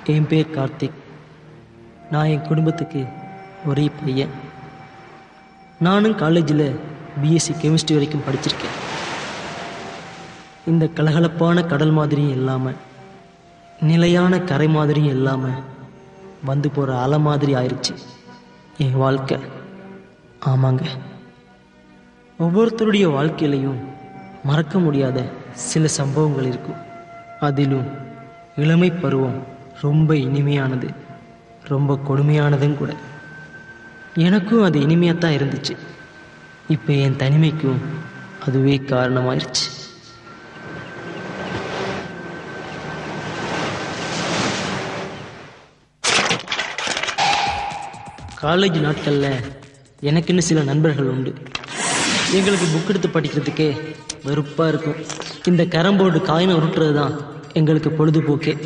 என் பேர் கார்த்திக் நான் என் குடும்பத்துக்கு ஒரே பையன் நானும் காலேஜில் பிஎஸ்சி கெமிஸ்ட்ரி வரைக்கும் படிச்சிருக்கேன் இந்த கலகலப்பான கடல் மாதிரியும் இல்லாமல் நிலையான கரை மாதிரியும் இல்லாமல் வந்து போகிற அலை மாதிரி ஆயிடுச்சு என் வாழ்க்கை ஆமாங்க ஒவ்வொருத்தருடைய வாழ்க்கையிலையும் மறக்க முடியாத சில சம்பவங்கள் இருக்கும் அதிலும் இளமை பருவம் ரொம்ப இனிமையானது ரொம்ப கொடுமையானதும் கூட எனக்கும் அது இனிமையாக தான் இருந்துச்சு இப்போ என் தனிமைக்கும் அதுவே காரணமாயிருச்சு காலேஜ் நாட்களில் எனக்குன்னு சில நண்பர்கள் உண்டு எங்களுக்கு புக் எடுத்து படிக்கிறதுக்கே வெறுப்பாக இருக்கும் இந்த கரம்போர்டு காயினை உருட்டுறது தான் எங்களுக்கு பொழுதுபோக்கே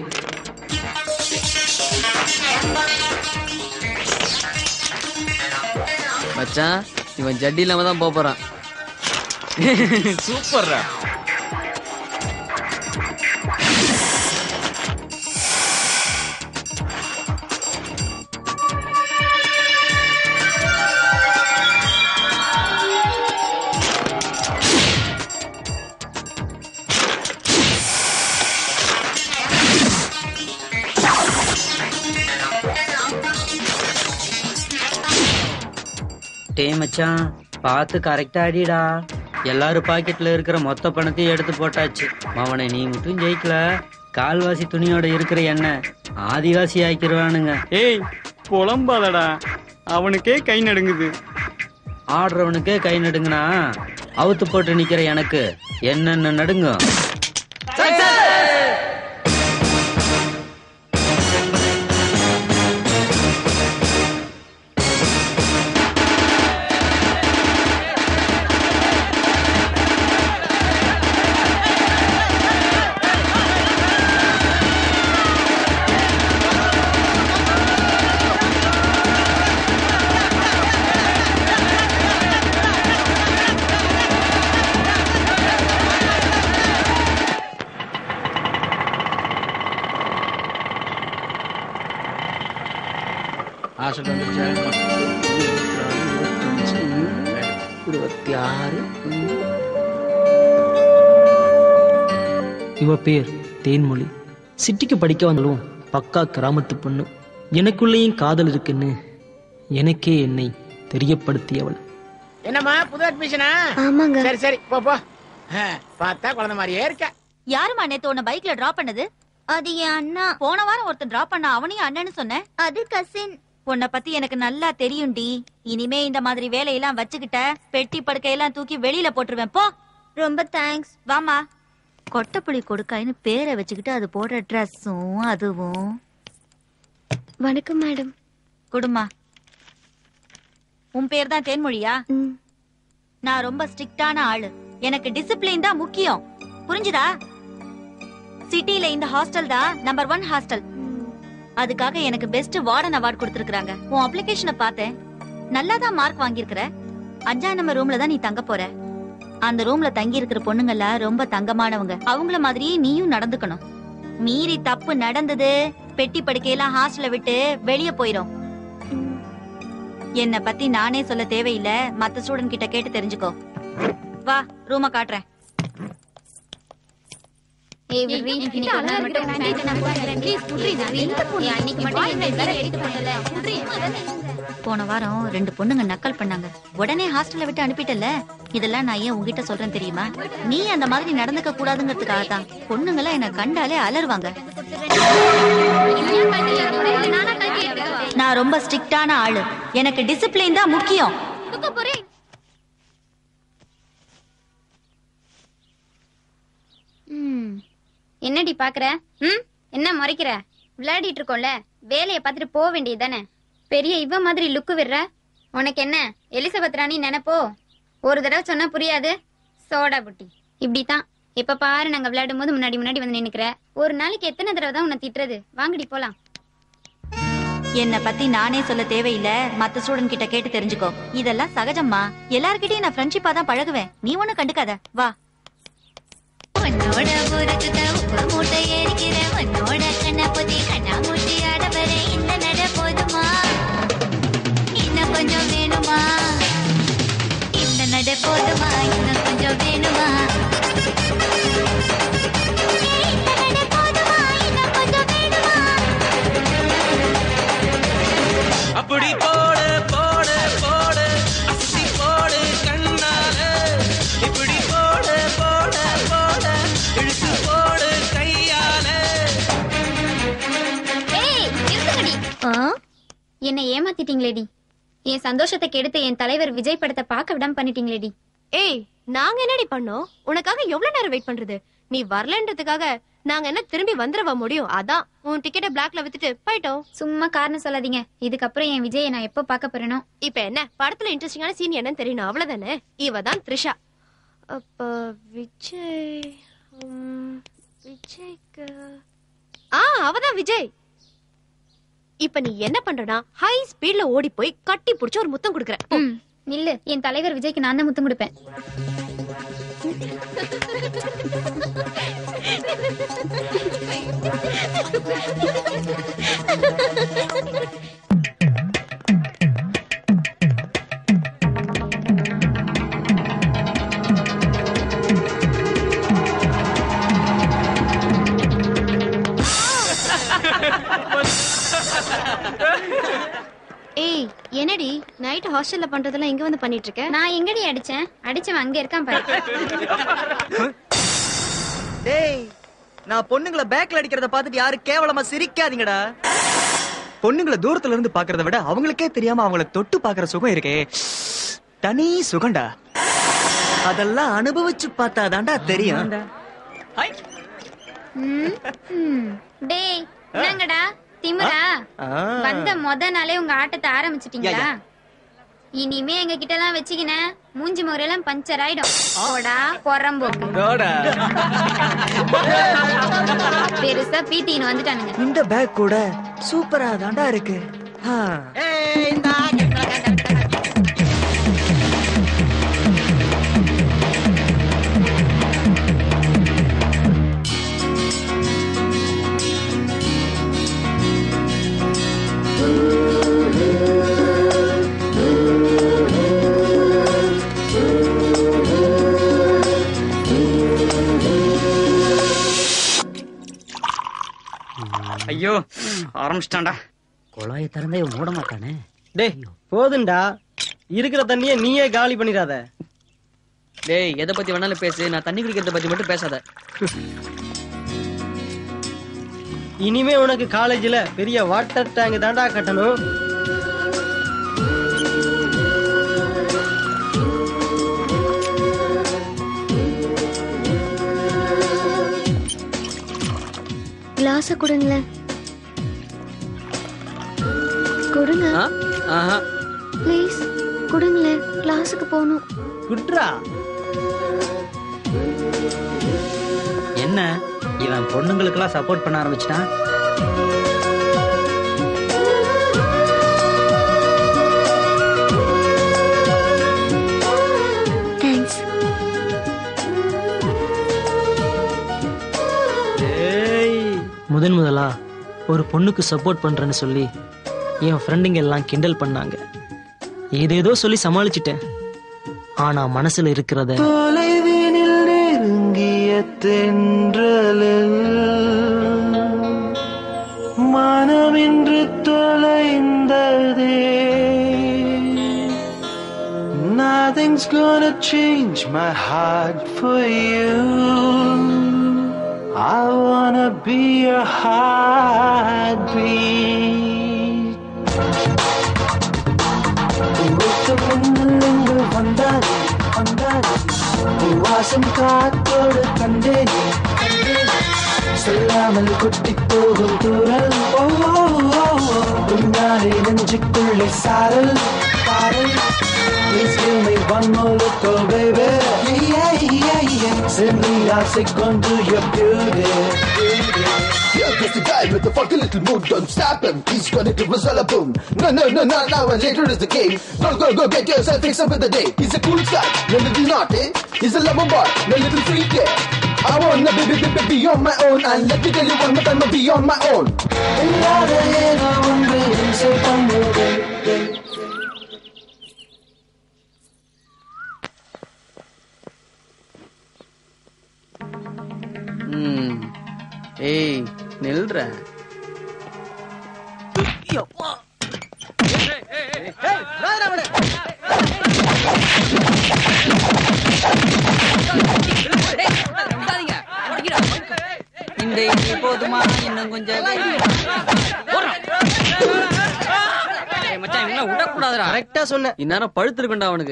மச்சான் இவன் ஜட்டி இல்லாம தான் போப் போறான் சூப்பர்ரா டே மச்சான் பார்த்து கரெக்டா அடிடா எல்லாரும் பாக்கெட்ல இருக்கிற மொத்த பணத்தையும் எடுத்து போட்டாச்சு அவனை நீ மட்டும் ஜெயிக்கல கால்வாசி துணியோட இருக்கிற எண்ணெய் ஆதிவாசி ஆக்கிடுவானுங்க ஏய் புலம்பாதடா அவனுக்கே கை நடுங்குது ஆடுறவனுக்கே கை நடுங்கனா அவுத்து போட்டு நிக்கிற எனக்கு என்னென்ன நடுங்கும் இருபத்தி ஆறு இவ பேர் தேன்மொழி சிட்டிக்கு படிக்க வந்தாலும் பக்கா கிராமத்து பொண்ணு எனக்குள்ளேயும் காதல் இருக்குன்னு எனக்கே என்னை தெரியப்படுத்தியவள் என்னம்மா புது அட்மிஷனா ஆமாங்க சரி சரி போ போ ஆ, பார்த்தா குழந்தை மாதிரியே இருக்க யாரும்மா நேத்து உன்னை பைக்ல டிராப் பண்ணது அது என் அண்ணா போன வாரம் ஒருத்தன் டிராப் பண்ண அவனையும் அண்ணன்னு சொன்னேன் அது கசின் உன்னை பத்தி எனக்கு நல்லா தெரியும்டி இனிமே இந்த மாதிரி வேலையெல்லாம் வச்சுக்கிட்ட பெட்டி படுக்கையெல்லாம் தூக்கி வெளியில போட்டுருவேன் போ ரொம்ப தேங்க்ஸ் வாமா கொட்டப்புளி கொடுக்காயின்னு பேரை வச்சுக்கிட்டு அது போடுற ட்ரெஸ்ஸும் அதுவும் வணக்கம் மேடம் குடுமா உன் பேர் தான் தேன்மொழியா ம் நான் ரொம்ப ஸ்ட்ரிக்டான ஆளு எனக்கு டிசிப்ளின் தான் முக்கியம் புரிஞ்சுதா சிட்டில இந்த ஹாஸ்டல் தான் நம்பர் ஒன் ஹாஸ்டல் அதுக்காக எனக்கு பெஸ்ட் வார்டன் அவார்ட் கொடுத்திருக்காங்க உன் அப்ளிகேஷனை பார்த்தேன் நல்லா தான் மார்க் வாங்கியிருக்கிற அஞ்சா நம்பர் ரூம்ல தான் நீ தங்க போற அந்த ரூம்ல தங்கி இருக்கிற பொண்ணுங்கள ரொம்ப தங்கமானவங்க அவங்கள மாதிரியே நீயும் நடந்துக்கணும் மீறி தப்பு நடந்தது பெட்டி படுக்கையெல்லாம் ஹாஸ்டல்ல விட்டு வெளிய போயிரும் என்ன பத்தி நானே சொல்ல தேவையில்ல மத்த ஸ்டூடெண்ட் கிட்ட கேட்டு தெரிஞ்சுக்கோ வா ரூம காட்டுறேன் ஏய் விரி இன்னைக்கு ஒரு நாள் மட்டும் பேண்ட் நான் போட்டுறேன் ப்ளீஸ் புட்ரி நவி நீ அன்னைக்கு மட்டும் என்ன வேற எடுத்து பண்ணல புட்ரி போன வாரம் ரெண்டு பொண்ணுங்க நக்கல் பண்ணாங்க உடனே ஹாஸ்டல்ல விட்டு அனுப்பிட்டல இதெல்லாம் நான் ஏன் உங்ககிட்ட சொல்றேன் தெரியுமா நீ அந்த மாதிரி நடந்துக்க கூடாதுங்கிறதுக்காக தான் பொண்ணுங்கள என்ன கண்டாலே அலறுவாங்க நானா கல்வி எடுத்துக்கோ நான் ரொம்ப ஸ்ட்ரிக்டான ஆளு எனக்கு டிசிப்ளின் தான் முக்கியம் தூக்க போறேன் ம் என்னடி பாக்குற ம் என்ன முறைக்கிற விளையாடிட்டு இருக்கோம்ல வேலையை பார்த்துட்டு போக வேண்டியது தானே பெரிய இவ மாதிரி லுக்கு விடுற உனக்கு என்ன எலிசபெத் ராணி நினைப்போ ஒரு தடவை சொன்னா புரியாது சோடா புட்டி இப்படித்தான் எப்ப பாரு நாங்க விளையாடும் போது முன்னாடி முன்னாடி வந்து நின்னுக்கிற ஒரு நாளைக்கு எத்தனை தடவை தான் உன்னை திட்டுறது வாங்கடி போலாம் என்ன பத்தி நானே சொல்ல தேவையில்ல மத்த ஸ்டூடெண்ட் கிட்ட கேட்டு தெரிஞ்சுக்கோ இதெல்லாம் சகஜம்மா எல்லார்கிட்டயும் நான் ஃப்ரெண்ட்ஷிப்பா தான் பழகுவேன் நீ ஒண்ணு கண்டுக்காத வா என்ன உன்னோட ஊருக்கு உப்பு மூட்டை ஏறிக்கிறேன் உன்னோட கண்ணா பொதி கண்ணா மூட்டி ஆட வரேன் இந்த நட போதுமா இன்னும் கொஞ்சம் வேணுமா இந்த நட போதுமா இன்னும் கொஞ்சம் வேணுமா இந்த நட போதுமா இன்னும் கொஞ்சம் வேணுமா அப்படி போடு போடு போடு அசி போடு கண்ணால இப்படி போடு போடு போடு இழுத்து போடு கையால ஏய் நிறுத்துங்கடி என்னை ஏமாத்திட்டீங்களேடி என் சந்தோஷத்தை கெடுத்து என் தலைவர் விஜய் படத்தை பார்க்க விடாம பண்ணிட்டீங்களேடி ஏய் நாங்க என்னடி பண்ணோம் உனக்காக எவ்வளவு நேரம் வெயிட் பண்றது நீ வரலன்றதுக்காக நாங்க என்ன திரும்பி வந்துடவா முடியும் அதான் உன் டிக்கெட்டை பிளாக்ல வித்துட்டு போயிட்டோம் சும்மா காரணம் சொல்லாதீங்க இதுக்கப்புறம் என் விஜயை நான் எப்போ பார்க்க போறேனோ இப்ப என்ன படத்துல இன்ட்ரெஸ்டிங்கான சீன் என்னன்னு தெரியணும் அவ்வளவுதானே இவ தான் த்ரிஷா அப்ப விஜய் உம், விஜய்க்கு ஆ அவதான் விஜய் இப்ப நீ என்ன பண்றனா ஹை ஸ்பீட்ல ஓடி போய் கட்டி புடிச்சு ஒரு முத்தம் கொடுக்குற போ. ம், நில்லு என் தலைவர் விஜய்க்கு நான் தான் முத்தம் கொடுப்பேன் ஏய் என்னடி நைட் ஹாஸ்டல்ல பண்றதெல்லாம் இங்க வந்து பண்ணிட்டு இருக்க நான் எங்கடி அடிச்சேன் அடிச்சவன் அங்க இருக்கான் பாரு டேய் நான் பொண்ணுங்கள பேக்ல அடிக்கிறத பார்த்துட்டு யாரும் கேவலமா சிரிக்காதீங்கடா பொண்ணுங்கள தூரத்துல இருந்து பாக்குறத விட அவங்களுக்கே தெரியாம அவங்கள தொட்டு பாக்குற சுகம் இருக்கே தனி சுகம்டா அதெல்லாம் அனுபவிச்சு பார்த்தாதான்டா தெரியும் ம், ம். டேய் என்னங்கடா திமிரா ஆ. வந்த மொத நாளே உங்க ஆட்டத்தை ஆரம்பிச்சிட்டீங்களா யா, இனிமே எங்க கிட்ட எல்லாம் வச்சுக்கின மூஞ்சி முறையெல்லாம் பஞ்சர் ஆயிடும் போடா பொறம்போக்கு டோடா. பெருசா பீட்டின்னு வந்துட்டானுங்க இந்த பேக் கூட சூப்பரா தான்டா இருக்கு ஆ. ஐயோ ஆரம்பிச்சிட்டான்டா குழாயை திறந்தே மூட மாட்டானே டேய் போதுண்டா இருக்கிற தண்ணிய நீயே காலி பண்ணிடாத டேய் எதை பத்தி வேணாலும் பேசு நான் தண்ணி குடிக்கிறத பத்தி மட்டும் பேசாத இனிமே உனக்கு காலேஜ்ல பெரிய வாட்டர் டேங்க் தாண்டா கட்டணும் கிளாஸ கொடுங்களேன் கொடுங்க ஆ? ஆஹா ப்ளீஸ் கொடுங்களேன் கிளாஸுக்கு போகணும் குட்ரா என்ன இவன் பொண்ணுங்களுக்கெல்லாம் சப்போர்ட் பண்ண ஆரம்பிச்சிட்டான் தேங்க்ஸ் முதன் முதலா ஒரு பொண்ணுக்கு சப்போர்ட் பண்றேன்னு சொல்லி என் ஃப்ரெண்டுங்க எல்லாம் கிண்டல் பண்ணாங்க ஏதேதோ சொல்லி சமாளிச்சிட்டேன் ஆனா மனசுல இருக்கிறத தொலைவினில் நெருங்கிய தென்றலில் மனமின்று தொலைந்ததே Nothing's gonna change my heart for you. I wanna be your heartbeat. உருத்த மின்னல் இங்கு வந்தானே வந்தானே உன் வாசம் காத்தோடு கண்டேனே கண்டேனே. சொல்லாமல் கொட்டி போகும் தூரல் ஓ ஓ, ஓ, ஓ. உன்னாலே நெஞ்சுக்குள்ளே சாரல் சாரல் Please give me one more look, oh baby. Yeah, yeah, yeah. Simply ஆசைக் கொண்டு your beauty. Here goes the guy with the funky little mood, don't stop him. He's gonna give us all a boom. No, no, no, no, now and later is the game. Go, go, go, get yourself fixed up with the day. He's a cool guy, no little naughty. He's a lover boy, no little freak, yeah. I wanna be, be, be, be, be on my own. And let me tell you one more time, I'll be on my own. இல்லாத ஏதோ ஒன்று இம்சை பண்ணுதே ம். ஏய் நில்ற இந்த இட்லி போதுமா இன்னும் கொஞ்சம் ஏய் மச்சான் இவங்க விடக்கூடாதுடா கரெக்டா சொன்ன இந்நேரம் பழுத்து இருக்குண்டா அவனுக்கு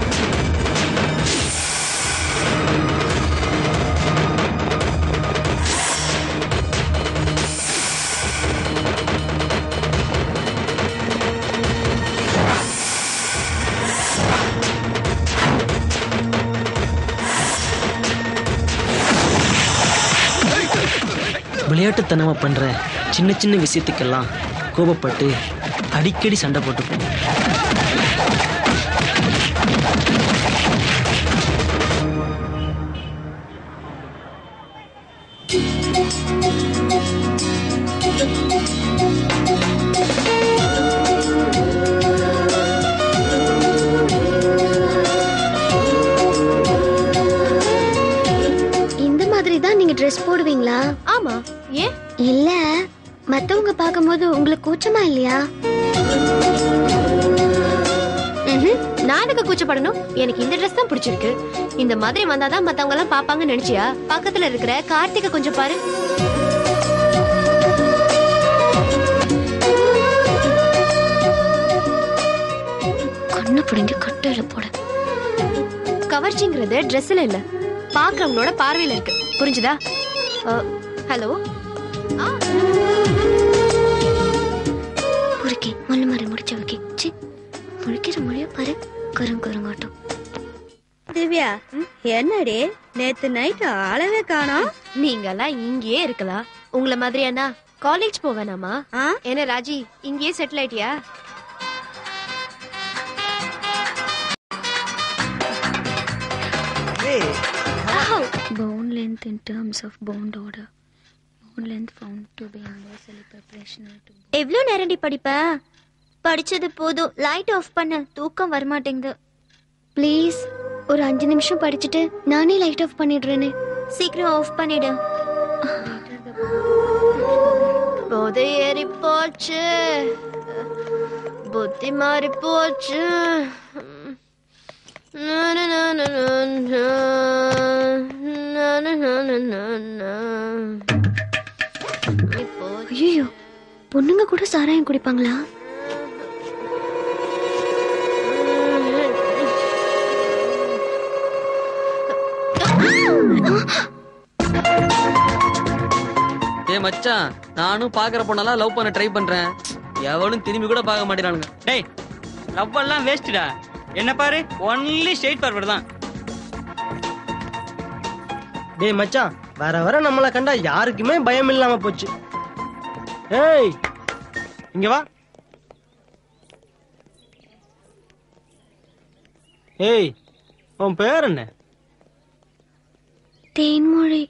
விளையாட்டுத்தனமா பண்ற சின்ன சின்ன விஷயத்துக்கெல்லாம் கோபப்பட்டு அடிக்கடி சண்டை போட்டுப்போம் இந்த மாதிரி தான் நீங்க ட்ரெஸ் போடுவீங்களா ஆமா ஏன் இல்ல மத்தவங்க பார்க்கும்போது உங்களுக்கு கூச்சமா இல்லையா ம்ஹும். நான் எதுக்கு கூச்சப்படணும் எனக்கு இந்த ட்ரெஸ் தான் பிடிச்சிருக்கு இந்த மாதிரி வந்தாதான் மத்தவங்க எல்லாம் பாப்பாங்கன்னு நினைச்சியா பக்கத்துல இருக்கிற கார்த்திகை கொஞ்சம் பாரு கண்ணு பிடிங்க கட்டையில போட கவர்ச்சிங்கிறது ட்ரெஸ்ல இல்ல பாக்குறவங்களோட பார்வையில இருக்கு புரிஞ்சுதா ஹலோ பொறுக்கி மல்லு மாதிரி முடிச்ச வைக்கி சி முழிக்கிற மொழிய பாரு கரும் கருங்காட்டம் திவ்யா என்னடி நேத்து நைட் அளவே காணோம் நீங்க எல்லாம் இங்கேயே இருக்கலாம் உங்கள மாதிரியானா காலேஜ் போவேனாமா என்ன ராஜி இங்கேயே செட்டில் ஆயிட்டியா Bone length in terms of bond order. Bone length found to be universally proportional to எவ்வளவு நேரடி படிப்ப படிச்சது போதும் லைட் ஆஃப் பண்ணு தூக்கம் வரமாட்டேங்குது ப்ளீஸ் ஒரு அஞ்சு நிமிஷம் படிச்சுட்டு நானே லைட் ஆஃப் பண்ணிடுறேனே சீக்கிரம் ஆஃப் பண்ணிடு போதை ஏறி போச்சு புத்தி மாறி போச்சு ஐயோ பொண்ணுங்க கூட சாராயம் குடிப்பாங்களா ஏய் மச்சான் நானும் பாக்குற பொண்ணெல்லாம் லவ் பண்ண ட்ரை பண்றேன் எவனும் திரும்பி கூட பார்க்க மாட்டேறானுங்க டேய் லவ் எல்லாம் வேஸ்ட்டுடா என்ன பாரு ஒன்லி ஸ்ட்ரெயிட் ஃபார்வர்ட் தான் டேய் மச்சான் வர வர நம்மள கண்டா யாருக்குமே பயம் இல்லாம போச்சு ஏய் இங்க வா ஏய் உன் பேர் என்ன தேன்மொழி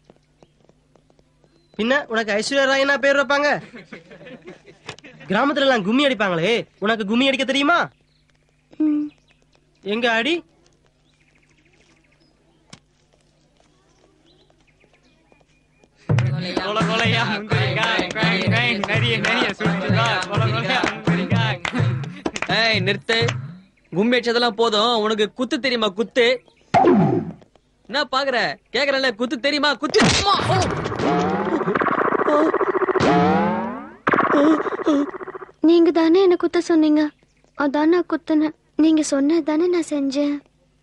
பின்ன உனக்கு ஐஸ்வர்யா ராயனா பேர் வைப்பாங்க கிராமத்துல எல்லாம் கும்மி அடிப்பாங்களே உனக்கு கும்மி அடிக்க தெரியுமா எங்க அடி கொல கொலையா முந்திரிக்காய் குவாங், குவாங், நிறைய நிறைய சுற்றுதா கொல கொலையா முந்திரிக்காய் ஏய் நிறுத்து கும்மி அடிச்சதெல்லாம் போதும் உனக்கு குத்து தெரியுமா குத்து என்ன பாக்குற கேக்குறல குத்து தெரியுமா குத்து அம்மா, ஓ. நீங்க தானே என்ன குத்த சொன்னீங்க அதான் நான் குத்துனேன் நீங்க சொன்னது தானே நான் செஞ்சேன்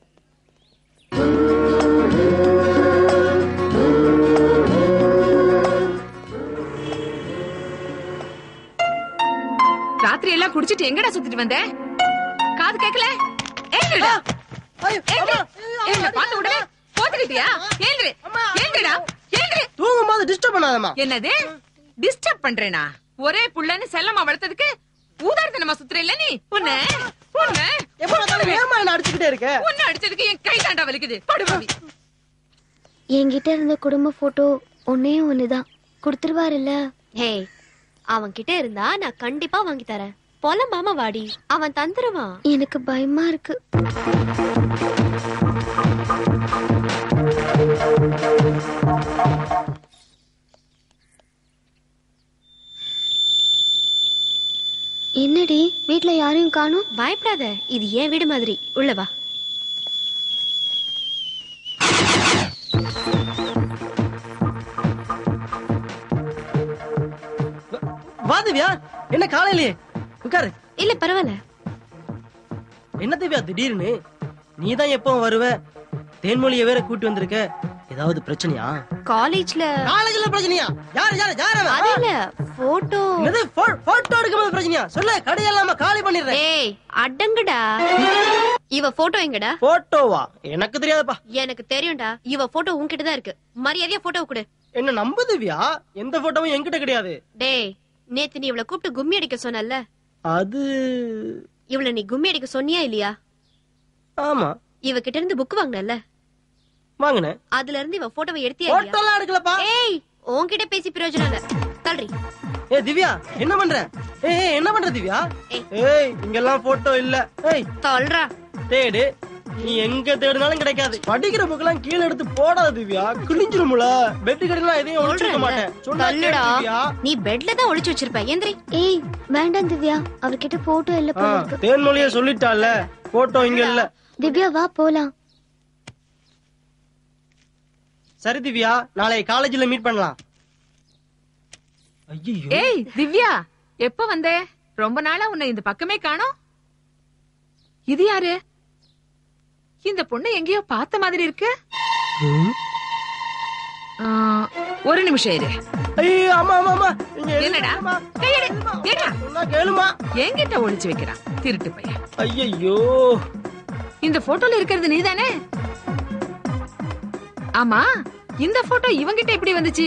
ராத்திரி எல்லாம் குடிச்சிட்டு எங்கடா சுத்திட்டு வந்த காது கேக்கல ஏழுடா என்ன பார்த்த உடனே போத்துக்கிட்டியா ஏழு ஏழுடா ஏழு தூங்கும் போது டிஸ்டர்ப் பண்ணாதம்மா என்னது டிஸ்டர்ப் பண்றேனா ஒரே புள்ளன்னு செல்லமா வளர்த்ததுக்கு ஊதார்த்தனமா சுத்துற இல்ல நீ உன்ன உன்ன ஏமா என்ன அடிச்சுக்கிட்டே இருக்க உன்ன அடிச்சதுக்கு என் கை தாண்டா வலிக்குது படுபாவி என்கிட்ட இருந்த குடும்ப போட்டோ ஒன்னே ஒண்ணுதான் கொடுத்துருவாருல்ல ஹே அவன் கிட்ட இருந்தா நான் கண்டிப்பா வாங்கி தரேன் பொலம்பாம வாடி அவன் தந்துருவான் எனக்கு பயமா இருக்கு என்னடி வீட்ல யாரையும் காணும் பயப்படாத இது ஏன் வீடு மாதிரி உள்ள வா வா திவ்யா என்ன காலையிலேயே உட்காரு இல்ல பரவாயில்ல என்ன திவ்யா திடீர்னு நீ தான் எப்போ வருவ தேன்மொழிய வேற கூட்டி வந்திருக்க ஏதாவது பிரச்சனையா காலேஜ்ல காலேஜ்ல பிரச்சனையா யார் யார் யார் அவன்? அது இல்ல போட்டோ என்னது போ- போட்டோ எடுக்கும்போது பிரச்சனையா சொல்லு கடையெல்லாம் காலி பண்ணிடுறேன் ஏய் அடங்குடா இவ போட்டோ எங்கடா போட்டோவா எனக்கு தெரியாதுப்பா எனக்கு தெரியும்டா இவ போட்டோ உன்கிட்ட தான் இருக்கு மரியாதையா போட்டோ கொடு என்ன நம்பு திவ்யா எந்த போட்டோவும் என்கிட்ட கிடையாது டேய் நேத்து நீ இவள கூப்பிட்டு கும்மி அடிக்க சொன்னல அது இவள நீ கும்மி அடிக்க சொன்னியா இல்லையா ஆமா இவ கிட்ட இருந்து புக் வாங்கினல வாங்கினேன் அதுல இருந்து இவ போட்டோவை எடுத்தியா Photo எல்லாம் எடுக்கலப்பா. ஏய் உன்கிட்ட பேசி பிரயோஜனம் இல்ல தள்ளுறி ஏ திவ்யா என்ன பண்ற ஏய் ஏய், என்ன பண்ற திவ்யா ஏய் இங்கெல்லாம் போட்டோ இல்ல ஏய் தள்ளுறா தேடு நீ எங்க தேடினாலும் கிடைக்காது படிக்கிற புக்கெல்லாம் கீழே எடுத்து போடாத திவ்யா கிழிஞ்சிருமுல பெட் கடையெல்லாம் எதையும் ஒழிச்சிருக்க மாட்டேன் சொன்னா கேளு தள்ளுடா திவ்யா நீ பெட்ல தான் ஒளிச்சு வச்சிருப்ப எந்திரி ஏய் வேண்டாம் திவ்யா அவர்கிட்ட போட்டோ இல்ல ஆ, போல இருக்கு தேன்மொழிய சொல்லிட்டால போட்டோ இங்க இல்ல திவ்யா வா போலாம் சரி திவ்யா நாளை காலேஜ்ல மீட் பண்ணலாம் ஐயோ ஏய் திவ்யா எப்ப வந்தே ரொம்ப நாளா உன்னை இந்த பக்கமே காணோம் இது யாரு இந்த பொண்ணு எங்கேயோ பார்த்த மாதிரி இருக்கு ஆ, ஒரு நிமிஷம் இரு ஐயோ ஆமா ஆமா ஆமா இங்க எது என்னடா தெரியுமா? கையெடு ஏடா சொன்னா கேளுமா என்கிட்ட ஒளிச்சு வைக்கிறான் திருட்டு பையன் ஐயோ இந்த போட்டோல இருக்கிறது நீதானே ஆமா இந்த போட்டோ இவங்கிட்ட எப்படி வந்துச்சு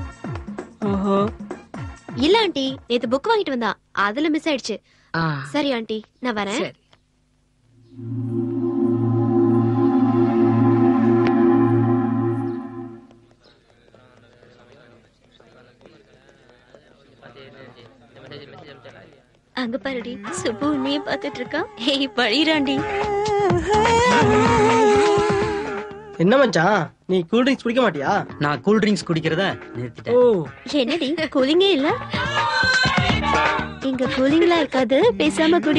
இல்ல ஆண்டி நேத்து புக் வாங்கிட்டு வந்தா அதுல மிஸ் ஆயிடுச்சு ஆ, சரி ஆண்டி நான் வரேன் சரி அங்க பாருடி சுப்பு உன்னையே பார்த்துட்டு இருக்கான் ஹேய் பழிராண்டி என்ன மச்சான் நீ கூல் ட்ரிங்க்ஸ் குடிக்க மாட்டியா நான் கூல் ட்ரிங்க்ஸ் குடிக்கிறத நிறுத்திட்டேன் ஓ என்னடி கூலிங்கே இல்ல இங்க கூலிங்லாம் இருக்காது பேசாம குடி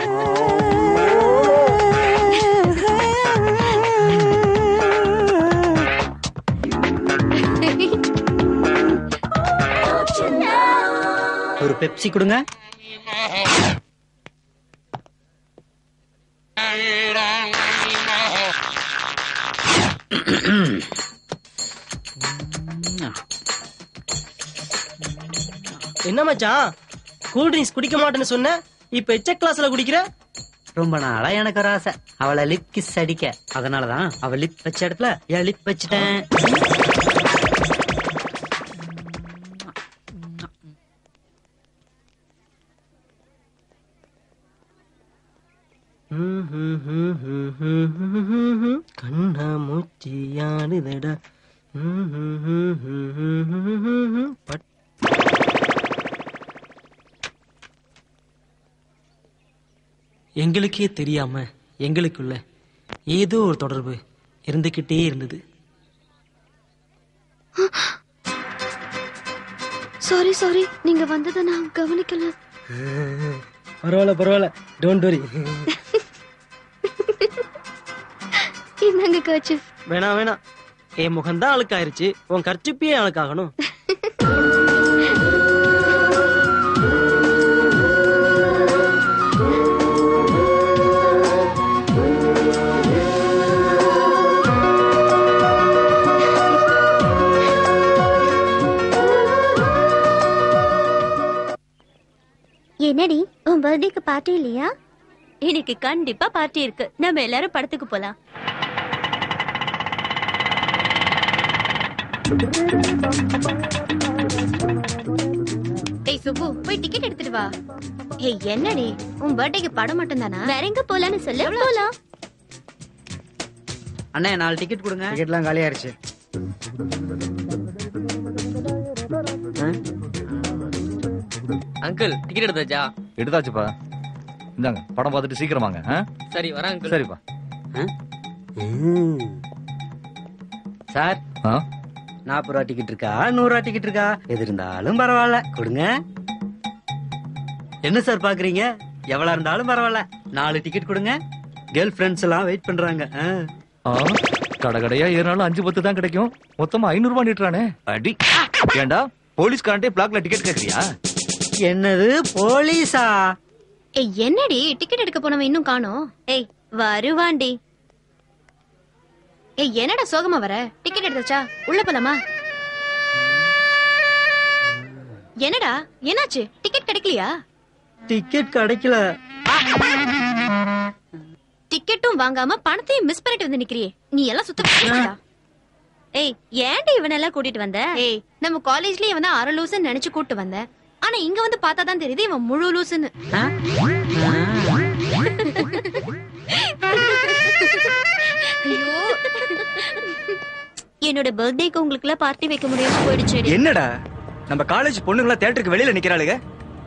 ஒரு பெப்சி கொடுங்க என்ன மச்சான் கூல் ட்ரிங்க்ஸ் குடிக்க மாட்டேன்னு சொன்ன இப்ப எச்ச கிளாஸ்ல குடிக்கிற ரொம்ப நாளா எனக்கு ஒரு ஆசை அவளை லிப் கிஸ் அடிக்க அதனாலதான் அவ லிப் வச்ச இடத்துல என் லிப் வச்சுட்டேன் கண்ணா மூச்சியாடுதடா பட் எங்களுக்கே தெரியாம எங்களுக்குள்ள ஏதோ ஒரு தொடர்பு இருந்துகிட்டே இருந்தது சாரி சாரி நீங்க வந்ததை நான் கவனிக்கல பரவாயில்ல பரவாயில்ல டோன்ட் வரி இந்தாங்க கர்ச்சிஃப் வேணாம் வேணாம் என் முகம்தான் அழுக்காயிருச்சு உன் கர்ச்சிப்பியே அழுக்காகணும் என்னடி உன் பர்த்டேக்கு பார்ட்டி இல்லையா எனக்கு கண்டிப்பா பார்ட்டி இருக்கு நம்ம எல்லாரும் படத்துக்கு போலாம் டேய் சுப்பு போய் டிக்கெட் எடுத்துட்டு வா ஏய் என்னடி உன் பர்த்டேக்கு படம் மட்டும் தானா வேற எங்க போலான்னு சொல்லு போலாம் அண்ணே நாலு டிக்கெட் கொடுங்க டிக்கெட்லாம் காலி ஆயிருச்சு அங்கிள் டிக்கெட் எடுத்தாச்சா எடுத்தாச்சுப்பா இந்தாங்க படம் பார்த்துட்டு சீக்கிரம் வாங்க ஆ? சரி வரேன் அங்கிள் சரிப்பா சார் ஆ? நாற்பது ரூபா டிக்கெட் இருக்கா நூறு ரூபா டிக்கெட் இருக்கா எது இருந்தாலும் பரவாயில்ல கொடுங்க என்ன சார் பாக்குறீங்க எவ்வளவு இருந்தாலும் பரவாயில்ல நாலு டிக்கெட் கொடுங்க கேர்ள் ஃபிரெண்ட்ஸ் எல்லாம் வெயிட் பண்றாங்க ஆ. ஆ, கடை கடையா ஏறினாலும் அஞ்சு பத்து தான் கிடைக்கும் மொத்தமா ஐநூறு ரூபாய் நீட்டுறானே அடி ஏண்டா போலீஸ்காரன்ட்டே பிளாக்ல டிக்கெட் கேக்குறியா என்னது போலீஸா ஏய் என்னடி டிக்கெட் எடுக்க போனவன் இன்னும் காணோம் ஏய் வருவாண்டி ஏய் என்னடா சோகமா வர டிக்கெட் எடுத்தாச்சா உள்ள போலாமா என்னடா என்னாச்சு டிக்கெட் கிடைக்கலையா டிக்கெட் கிடைக்கல டிக்கெட்டும் வாங்காம பணத்தையும் மிஸ் பண்ணிட்டு வந்து நிக்கிறியே நீ எல்லாம் சுத்த ஏய் ஏன்டி இவனெல்லாம் கூட்டிட்டு வந்த ஏய் நம்ம காலேஜ்லயே இவன் தான் அரை லூசுன்னு நினைச்சு கூட்டு வந்தேன் ஆனா இங்க வந்து பார்த்தா தான் தெரியுது இவன் முழு லூசுன்னு ஐயோ. என்னோட பர்த்டேக்கு உங்களுக்கு எல்லாம் பார்ட்டி வைக்க முடியாம போயிடுச்சு என்னடா நம்ம காலேஜ் பொண்ணுங்களா தியேட்டருக்கு வெளியில நிக்கிறாளுங்க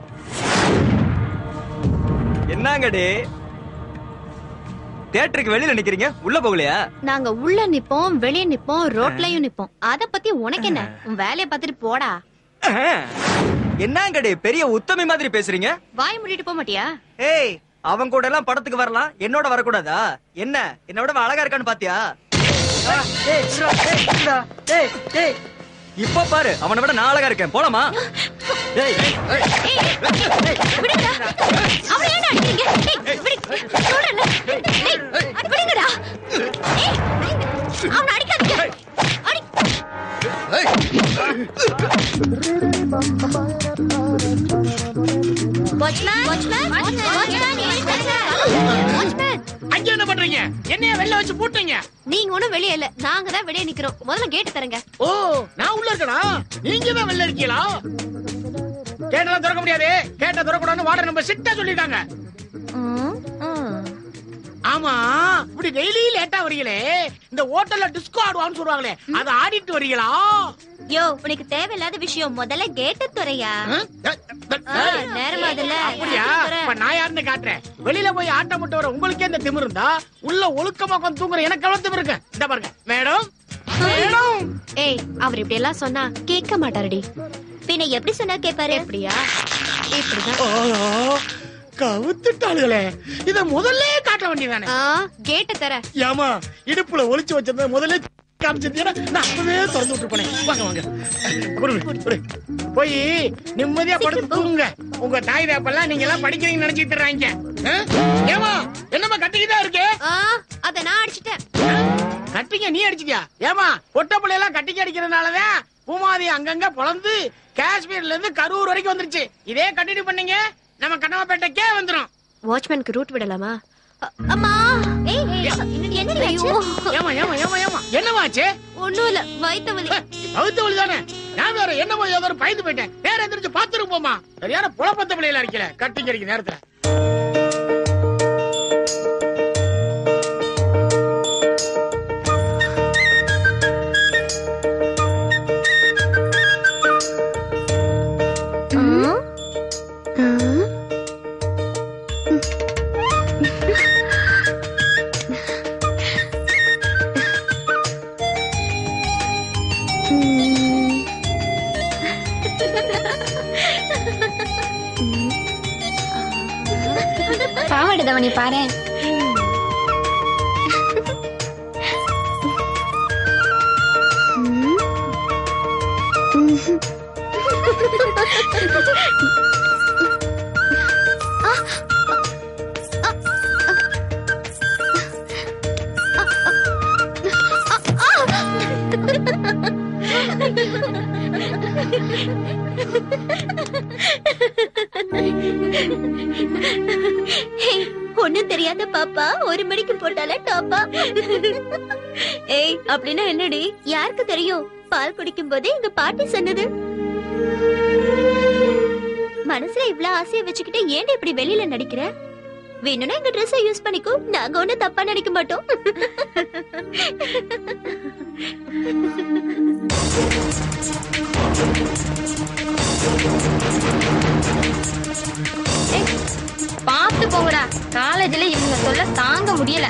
என்னங்கடி தியேட்டருக்கு வெளியில நிக்கிறீங்க உள்ள போகலையா நாங்க உள்ள நிப்போம் வெளிய நிப்போம் ரோட்லயும் நிப்போம் அத பத்தி உனக்கு என்ன உன் வேலைய பார்த்துட்டு போடா என்னங்கடி பெரிய உத்தமி மாதிரி பேசுறீங்க வாய் மூடிட்டு போக மாட்டியா ஏய் அவன் கூட எல்லாம் படத்துக்கு வரலாம் என்னோட வரக்கூடாதா என்ன என்னோட அவன் அழகா இருக்கான்னு பாத்தியா இப்ப பாரு அவனை விட நான் அழகா இருக்கேன் போலாமா அவனை ஏன்டா அடிக்கிறீங்க ஏய், விடு. சொல்றேன்ல. ஏய், விடுங்கடா. ஏய், அவனை அடிக்காதீங்க. அடி. வாட்ச்மேன் வாட்ச்மேன் வாட்ச்மேன் வாட்ச்மேன், அங்க என்ன பண்றீங்க என்னைய வெளில வச்சு பூட்டுங்க நீங்க ஒண்ணும் வெளியே இல்ல நாங்க தான் வெளியே நிக்கிறோம் முதல்ல கேட்டு தரங்க ஓ நான் உள்ள இருக்கனா நீங்க தான் வெளில இருக்கீங்களா கேட்டெல்லாம் திறக்க முடியாது கேட்ட திறக்கூடாதுன்னு வாடகை நம்ம சிட்டா சொல்லிட்டாங்க ஆமா இப்படி டெய்லி லேட்டா வரீங்களே இந்த ஹோட்டல்ல டிஸ்கோ ஆடுவான்னு சொல்லுவாங்களே அதை ஆடிட்டு வரீங்களா யோ உனக்கு தேவையில்லாத விஷயம் முதல்ல கேட்ட துறையா நேரமா அதுல அப்படியா இப்ப நான் யாருன்னு காட்டுறேன் வெளியில போய் ஆட்டம் போட்டு வர உங்களுக்கே இந்த திமிரு இருந்தா உள்ள ஒழுக்கமா உட்காந்து தூங்குற எனக்கு எவ்வளவு திமிரு இருக்கு இந்த பாருங்க மேடம் மேடம் ஏய் அவர் இப்படி எல்லாம் சொன்னா கேட்க மாட்டாருடி பின்ன எப்படி சொன்னா கேப்பாரு எப்படியா இப்படிதான் கவுத்துட்டாளுகளே இத முதல்ல காட்ட வேண்டியதானே கேட்ட தர ஏமா இடுப்புல ஒளிச்சு வச்சிருந்த முதல்ல காமிச்சிருந்தீங்கன்னா நான் அப்பவே திறந்து விட்டு போனேன் வாங்க வாங்க குடு, குடு. போய் நிம்மதியா படுத்து தூங்குங்க உங்க தாய் தேப்பெல்லாம் நீங்க எல்லாம் படிக்கிறீங்கன்னு நினைச்சிட்டு இருக்காங்க ஏமா என்னமா கட்டிக்கிட்டா இருக்கு அத நான் அடிச்சிட்டேன் கட்டிங்க நீ அடிச்சிட்டியா ஏமா பொட்ட பிள்ளையெல்லாம் கட்டிக்க அடிக்கிறதுனாலதான் பூமாதி அங்கங்க பொழந்து காஷ்மீர்ல இருந்து கரூர் வரைக்கும் வந்துருச்சு இதே கண்டினியூ பண்ணீங்க நம்ம கண்ணமாப்பேட்டைக்கே வந்துரும் வாட்ச்மேனுக்கு ரூட் விடலாமா அம்மா ஏய் என்ன ஐயோ. ஏமா ஏமா ஏமா ஏமா என்னமாச்சு ஒண்ணும் இல்ல வயித்த வலி அவுத்த வழி தானே நான் வேற என்னமோ ஏதோ ஒரு பயந்து போயிட்டேன் வேற எந்திரிச்சு பாத்துட்டு போமா சரியான புலப்பத்த பிள்ளையில இருக்கல கட்டிங்க அடிக்க நேரத்துல பாவாடை தவணி பாரு ஒண்ணும் தெரியாத பாப்பா ஒரு மணிக்கு போட்டால டாப்பா ஏய் அப்படின்னா என்னடி யாருக்கு தெரியும் பால் குடிக்கும் போதே எங்க பாட்டி சொன்னது மனசுல இவ்ளோ ஆசைய வச்சுக்கிட்டு ஏன்டி இப்படி வெளியில நடிக்கிற வேணும்னா எங்க ட்ரெஸ்ஸை யூஸ் பண்ணிக்கோ நாங்க ஒண்ணும் தப்பா நினைக்க மாட்டோம் பார்த்து போங்கடா காலேஜ்ல இவங்க சொல்ல தாங்க முடியல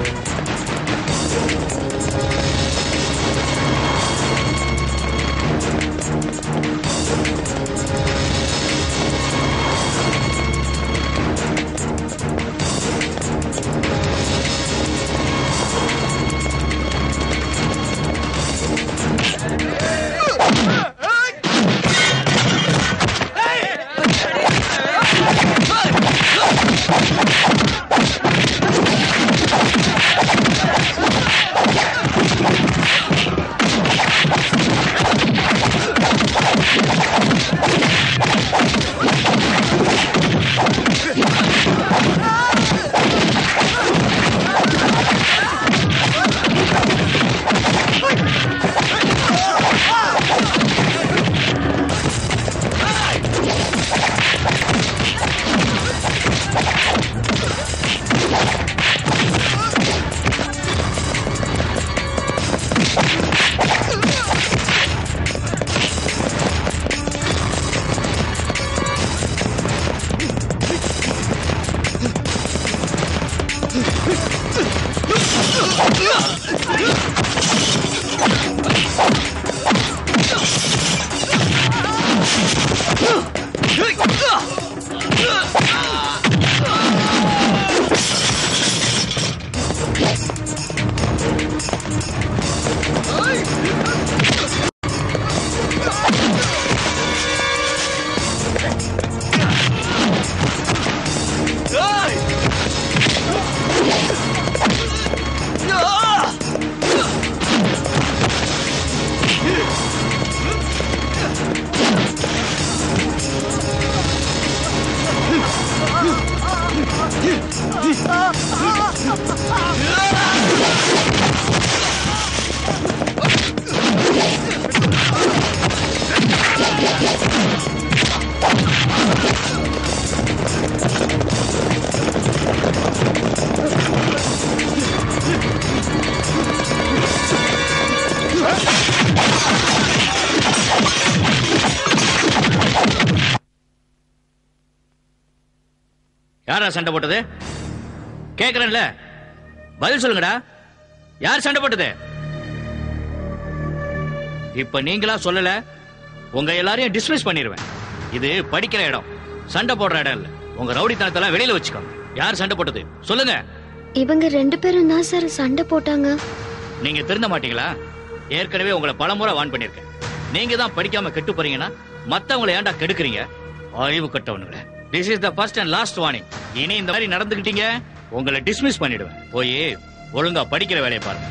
யாரா சண்டை போட்டது கேக்குறேன்ல பதில் சொல்லுங்கடா யார் சண்டை போட்டது இப்ப நீங்களா சொல்லல உங்க எல்லாரையும் டிஸ்மிஸ் பண்ணிடுவேன் இது படிக்கிற இடம் சண்டை போடுற இடம் இல்ல உங்க ரவுடித்தனத்தெல்லாம் வெளியில வச்சுக்கோங்க யார் சண்டை போட்டது சொல்லுங்க இவங்க ரெண்டு பேரும் தான் சார் சண்டை போட்டாங்க நீங்க திருந்த மாட்டீங்களா ஏற்கனவே உங்களை பலமுறை வான் பண்ணிருக்கேன் நீங்க தான் படிக்காம கெட்டு போறீங்கன்னா மத்தவங்களை ஏன்டா கெடுக்குறீங்க அறிவு கட்டவனுங்களே this is the first and last warning இனி இந்த மாதிரி நடந்துக்கிட்டீங்க உங்களை டிஸ்மிஸ் பண்ணிடுவேன் போய் ஒழுங்கா படிக்கிற வேலையை பாருங்க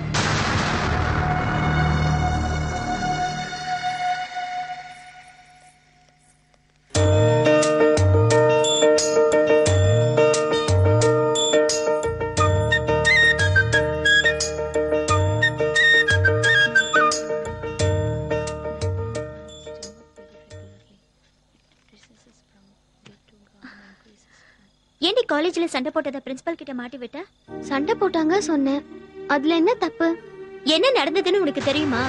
ஏன்டி காலேஜ்ல சண்டை போட்டத பிரின்சிபல் கிட்ட மாட்டி விட்ட சண்டை போட்டாங்க சொன்னேன் அதுல என்ன தப்பு என்ன நடந்ததுன்னு உனக்கு தெரியுமா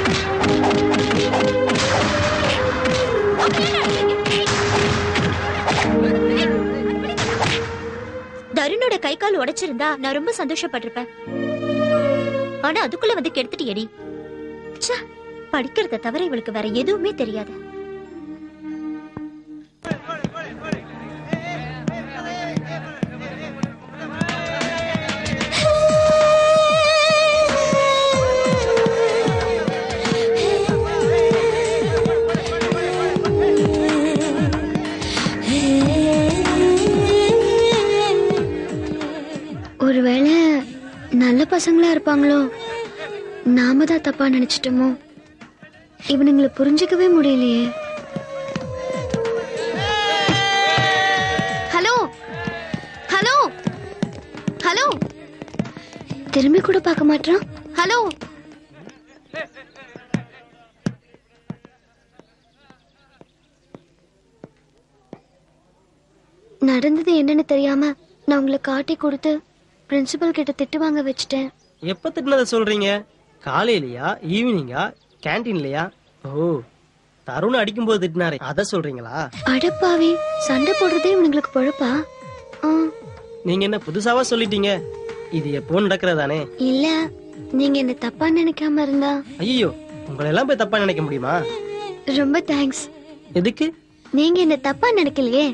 தருணோட கை கால் உடைச்சிருந்தா நான் ரொம்ப சந்தோஷப்பட்டிருப்பேன் ஆனா அதுக்குள்ள வந்து கெடுத்துட்டியடி ச்சே, படிக்கிறத தவிர இவளுக்கு வேற எதுவுமே தெரியாது ஒருவேளை நல்ல பசங்களா இருப்பாங்களோ நாம தான் தப்பா நினைச்சிட்டோமோ இவனுங்களை புரிஞ்சுக்கவே முடியலையே ஹலோ ஹலோ ஹலோ திரும்பி கூட பார்க்க மாட்டான் ஹலோ நடந்தது என்னன்னு தெரியாம நான் உங்களை காட்டி கொடுத்து பிரின்சிபல் கிட்ட திட்டு வாங்க வச்சுட்டேன் எப்ப திட்டினதை சொல்றீங்க காலையிலயா ஈவினிங்கா கேன்டீன்லயா ஓ தருண் அடிக்கும்போது திட்டினாரே அத சொல்றீங்களா அடப்பாவி சண்டை போடுறதே இவனுங்களுக்கு பொழப்பா ஆ, நீங்க என்ன புதுசாவா சொல்லிட்டீங்க இது எப்போ நடக்கிறதானே இல்ல நீங்க என்ன தப்பா நினைக்காம இருந்தா ஐயோ உங்களை எல்லாம் போய் தப்பா நினைக்க முடியுமா ரொம்ப தேங்க்ஸ் எதுக்கு நீங்க என்ன தப்பா நினைக்கலையே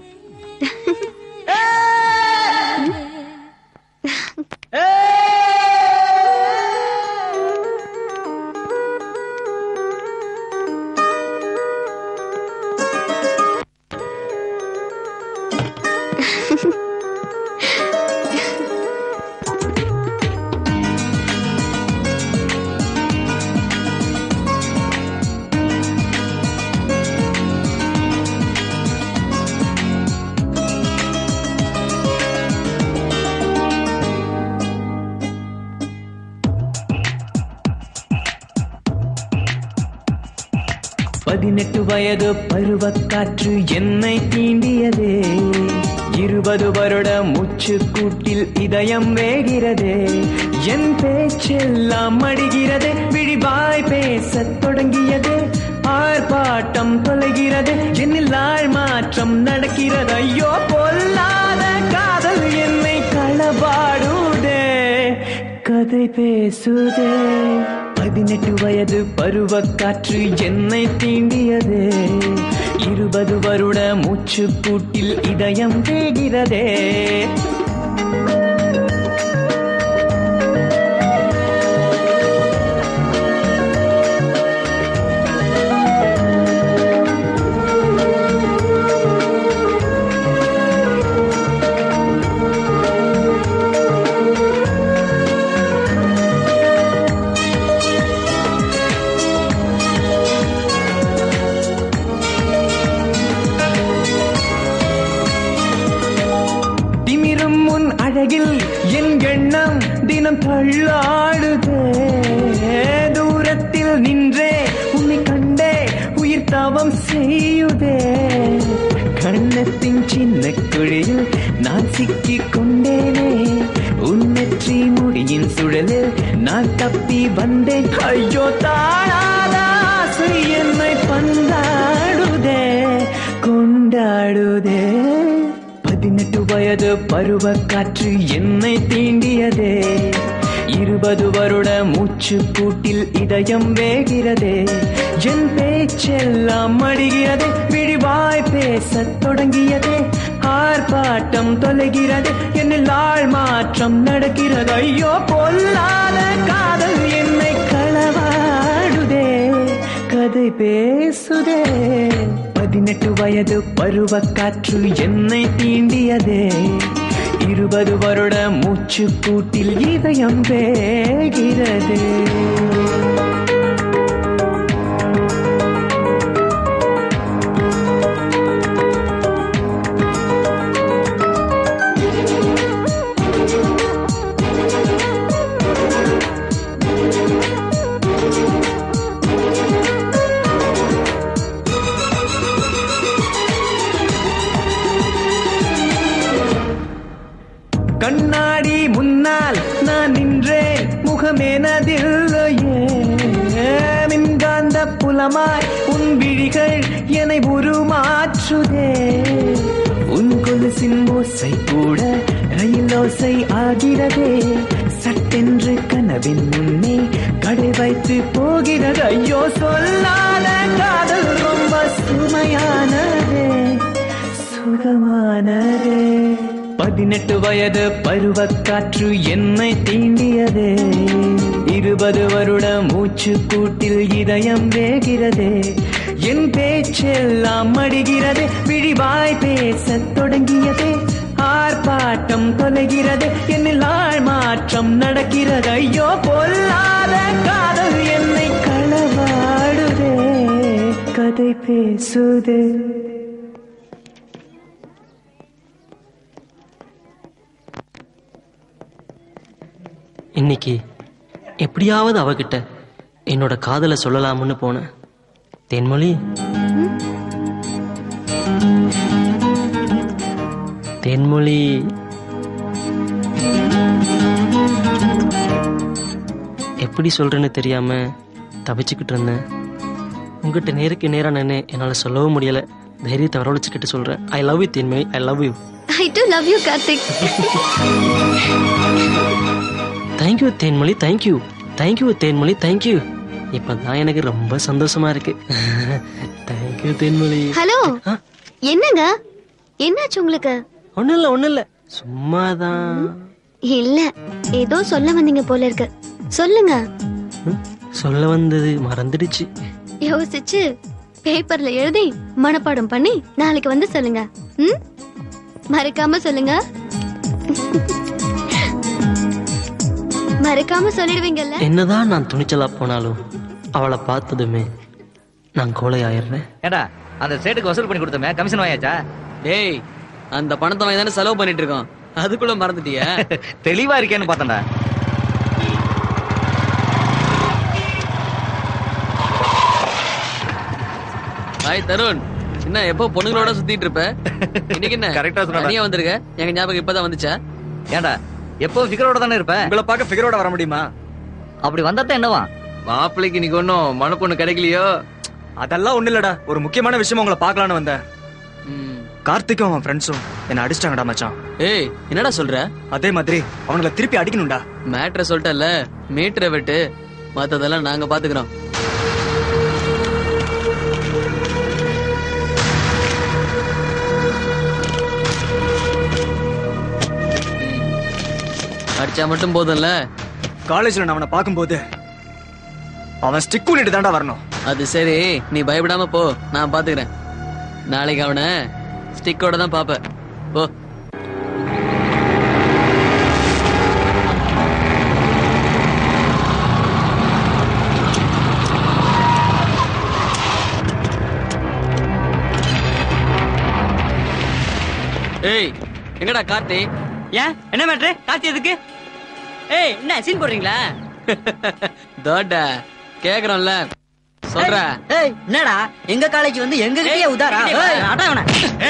பதினெட்டு வயது பருவக்காற்று என்னை தீண்டியதே இருபது வருட மூச்சு கூட்டில் இதயம் வேகிறதே என் பேச்செல்லாம் மடிகிறது விழிவாய் பேசத் தொடங்கியது ஆர்ப்பாட்டம் தொலைகிறது என்னில் ஆள் மாற்றம் நடக்கிறது ஐயோ பொல்லாத காதல் என்னை களபாடுதே கதை பேசுதே பதினெட்டு வயது பருவக்காற்று என்னை தீண்டியதே இருபது வருட மூச்சு கூட்டில் இதயம் வேகிறதே திமிரும் உன் அழகில் என் எண்ணம் தினம் தள்ளாடுதே தூரத்தில் நின்றே உன்னை கண்டே உயிர் தவம் செய்யுதே கண்ணத்தின் சின்ன குழியில் நான் சிக்கிக் கொண்டேனே உன் நெற்றி முடியின் சுழலில் நான் தப்பி வந்தேன் ஐயோ தாழாத ஆசை என்னை பந்தாடுதே கொண்டாடுதே பதினெட்டு வயது பருவ காற்று என்னை தீண்டியதே இருபது வருட மூச்சு கூட்டில் இதயம் வேகிறதே என் பேச்செல்லாம் மடிகிறதே விழிவாய் பேசத் தொடங்கியதே ஆர்ப்பாட்டம் தொலைகிறது என்னில் ஆள் மாற்றம் நடக்கிறது ஐயோ பொல்லாத காதல் என்னை களவாடுதே கதை பேசுதே பதினெட்டு வயது பருவ காற்று என்னை தீண்டியதே இருபது வருட மூச்சு கூட்டில் இதயம் வேகிறது கண்ணாடி முன்னால் நான் நின்றேன் முகமேனதில்லையே மின்காந்த புலமாய் உன் விழிகள் என்னை உருமாற்றுதே உன் கொலுசின் ஓசை கூட ரயில் ஓசை ஆகிறதே சட்டென்று கனவின் முன்னே கடை வைத்து போகிறது ஐயோ சொல்லாத காதல் ரொம்ப சுமையானதே சுகமானதே பதினெட்டு வயது பருவக்காற்று என்னை தீண்டியதே இருபது வருட மூச்சு கூட்டில் இதயம் வேகிறதே என் பேச்செல்லாம் மடிகிறது விழிவாய் பேசத் தொடங்கியதே ஆர்ப்பாட்டம் தொலைகிறது என்னில் ஆள் மாற்றம் நடக்கிறது ஐயோ பொல்லாத காதல் என்னை களவாடுதே கதை பேசுதே இன்னைக்கு எப்படியாவது அவகிட்ட என்னோட காதலை சொல்லலாம்னு போனேன் தேன்மொழி தேன்மொழி எப்படி சொல்றேன்னு தெரியாம தவிச்சுக்கிட்டு இருந்தேன் உங்ககிட்ட நேருக்கு நேரா நின்று என்னால சொல்லவும் முடியல தைரியத்தை வரவழைச்சுக்கிட்டு சொல்றேன் I love you Thenmozhi I love you I too love you Karthik thank you Thenmozhi thank you thank you Thenmozhi thank you இப்பதான் எனக்கு ரொம்ப சந்தோஷமா இருக்கு தேங்க்யூ தேன்மொழி ஹலோ என்னங்க என்னாச்சு உங்களுக்கு ஒண்ணும் இல்ல ஒண்ணும் இல்ல சும்மாதான் இல்ல ஏதோ சொல்ல வந்தீங்க போல இருக்கு சொல்லுங்க சொல்ல வந்தது மறந்துடுச்சு யோசிச்சு பேப்பர்ல எழுதி மனப்பாடம் பண்ணி நாளைக்கு வந்து சொல்லுங்க ம் மறக்காம சொல்லுங்க மறக்காம சொல்லிடுவீங்கல்ல என்னதான் நான் துணிச்சலா போனாலும் அவளை பார்த்ததுமே நான் கோலை ஆயிடுறேன் ஏடா அந்த சேட்டுக்கு வசூல் பண்ணி கொடுத்தமே கமிஷன் வாயாச்சா டேய் அந்த பணத்தை வாங்கி தானே செலவு பண்ணிட்டு இருக்கோம் அதுக்குள்ள மறந்துட்டியா தெளிவா இருக்கேன்னு பார்த்தேன்டா ஹாய் தருண் என்ன எப்போ பொண்ணுங்களோட சுத்திட்டு இருப்ப இன்னைக்கு என்ன கரெக்டா சொன்னடா. தனியா வந்திருக்க எங்க ஞாபகம் இப்பதான் வந்துச்சா ஏன்டா எப்போ ஃபிகரோட தானே இருப்பேன் உங்களை பார்க்க ஃபிகரோட வர முடியுமா அப்படி வந்தா என்னவா மாப்பிள்ளைக்கு இன்னைக்கு ஒன்னும் மனப்பொண்ணு கிடைக்கலையோ அதெல்லாம் ஒண்ணு இல்லடா ஒரு முக்கியமான விஷயம் உங்களை பார்க்கலான்னு வந்தேன் கார்த்திக்கும் அவன் ஃப்ரெண்ட்ஸும் என்ன அடிச்சிட்டாங்கடா மச்சான் ஏய் என்னடா சொல்ற அதே மாதிரி அவனுங்களை திருப்பி அடிக்கணும்டா மேட்ரை சொல்லிட்டல மீட்டரை விட்டு மத்ததெல்லாம் நாங்க பாத்துக்கிறோம் அடிச்சா மட்டும் போதும்ல காலேஜ்ல நான் அவனை பார்க்கும்போது அவன் ஸ்டிக் பண்ணிட்டு தான்டா வரணும் அது சரி நீ பயப்படாம போ நான் பாத்துக்கிறேன் நாளைக்கு அவனை ஸ்டிக்கோட தான் பாப்ப போ ஏய் எங்கடா கார்த்தி ஏன் என்ன மேட்ரு கார்த்தி எதுக்கு ஏய் என்ன சீன் போடுறீங்களா தோட்ட கேக்குறோம்ல சொல்ற ஏய் என்னடா எங்க காலேஜ் வந்து எங்க கிட்டயே உதாரா ஏய், அடா இவனை.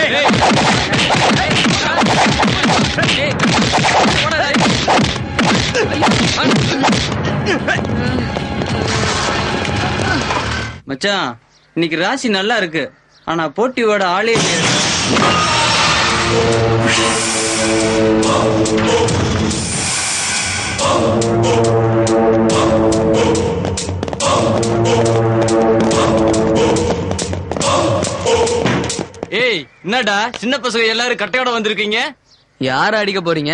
மச்சான் இன்னைக்கு ராசி நல்லா இருக்கு ஆனா போட்டியோட ஆளே இல்லையே. ஏய் என்னடா சின்ன பசங்க எல்லாரும் கட்டையோட வந்திருக்கீங்க யார அடிக்க போறீங்க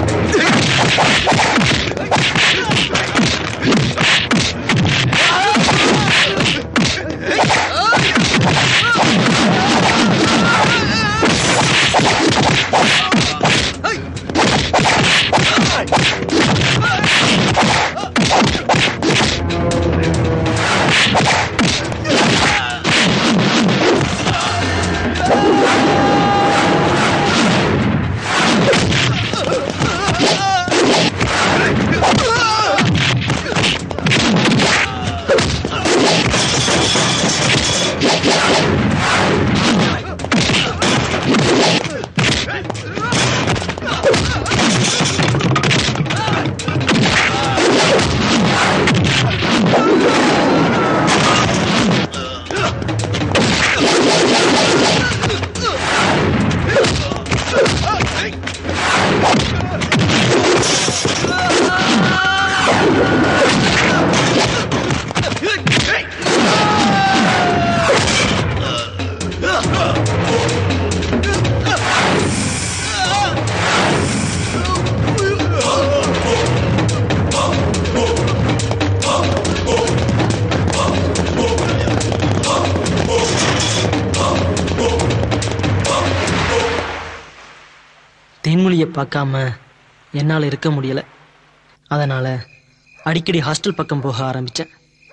தேன்மொழியை பார்க்காம என்னால் இருக்க முடியல அதனால அடிக்கடி ஹாஸ்டல் பக்கம் போக ஆரம்பிச்சேன்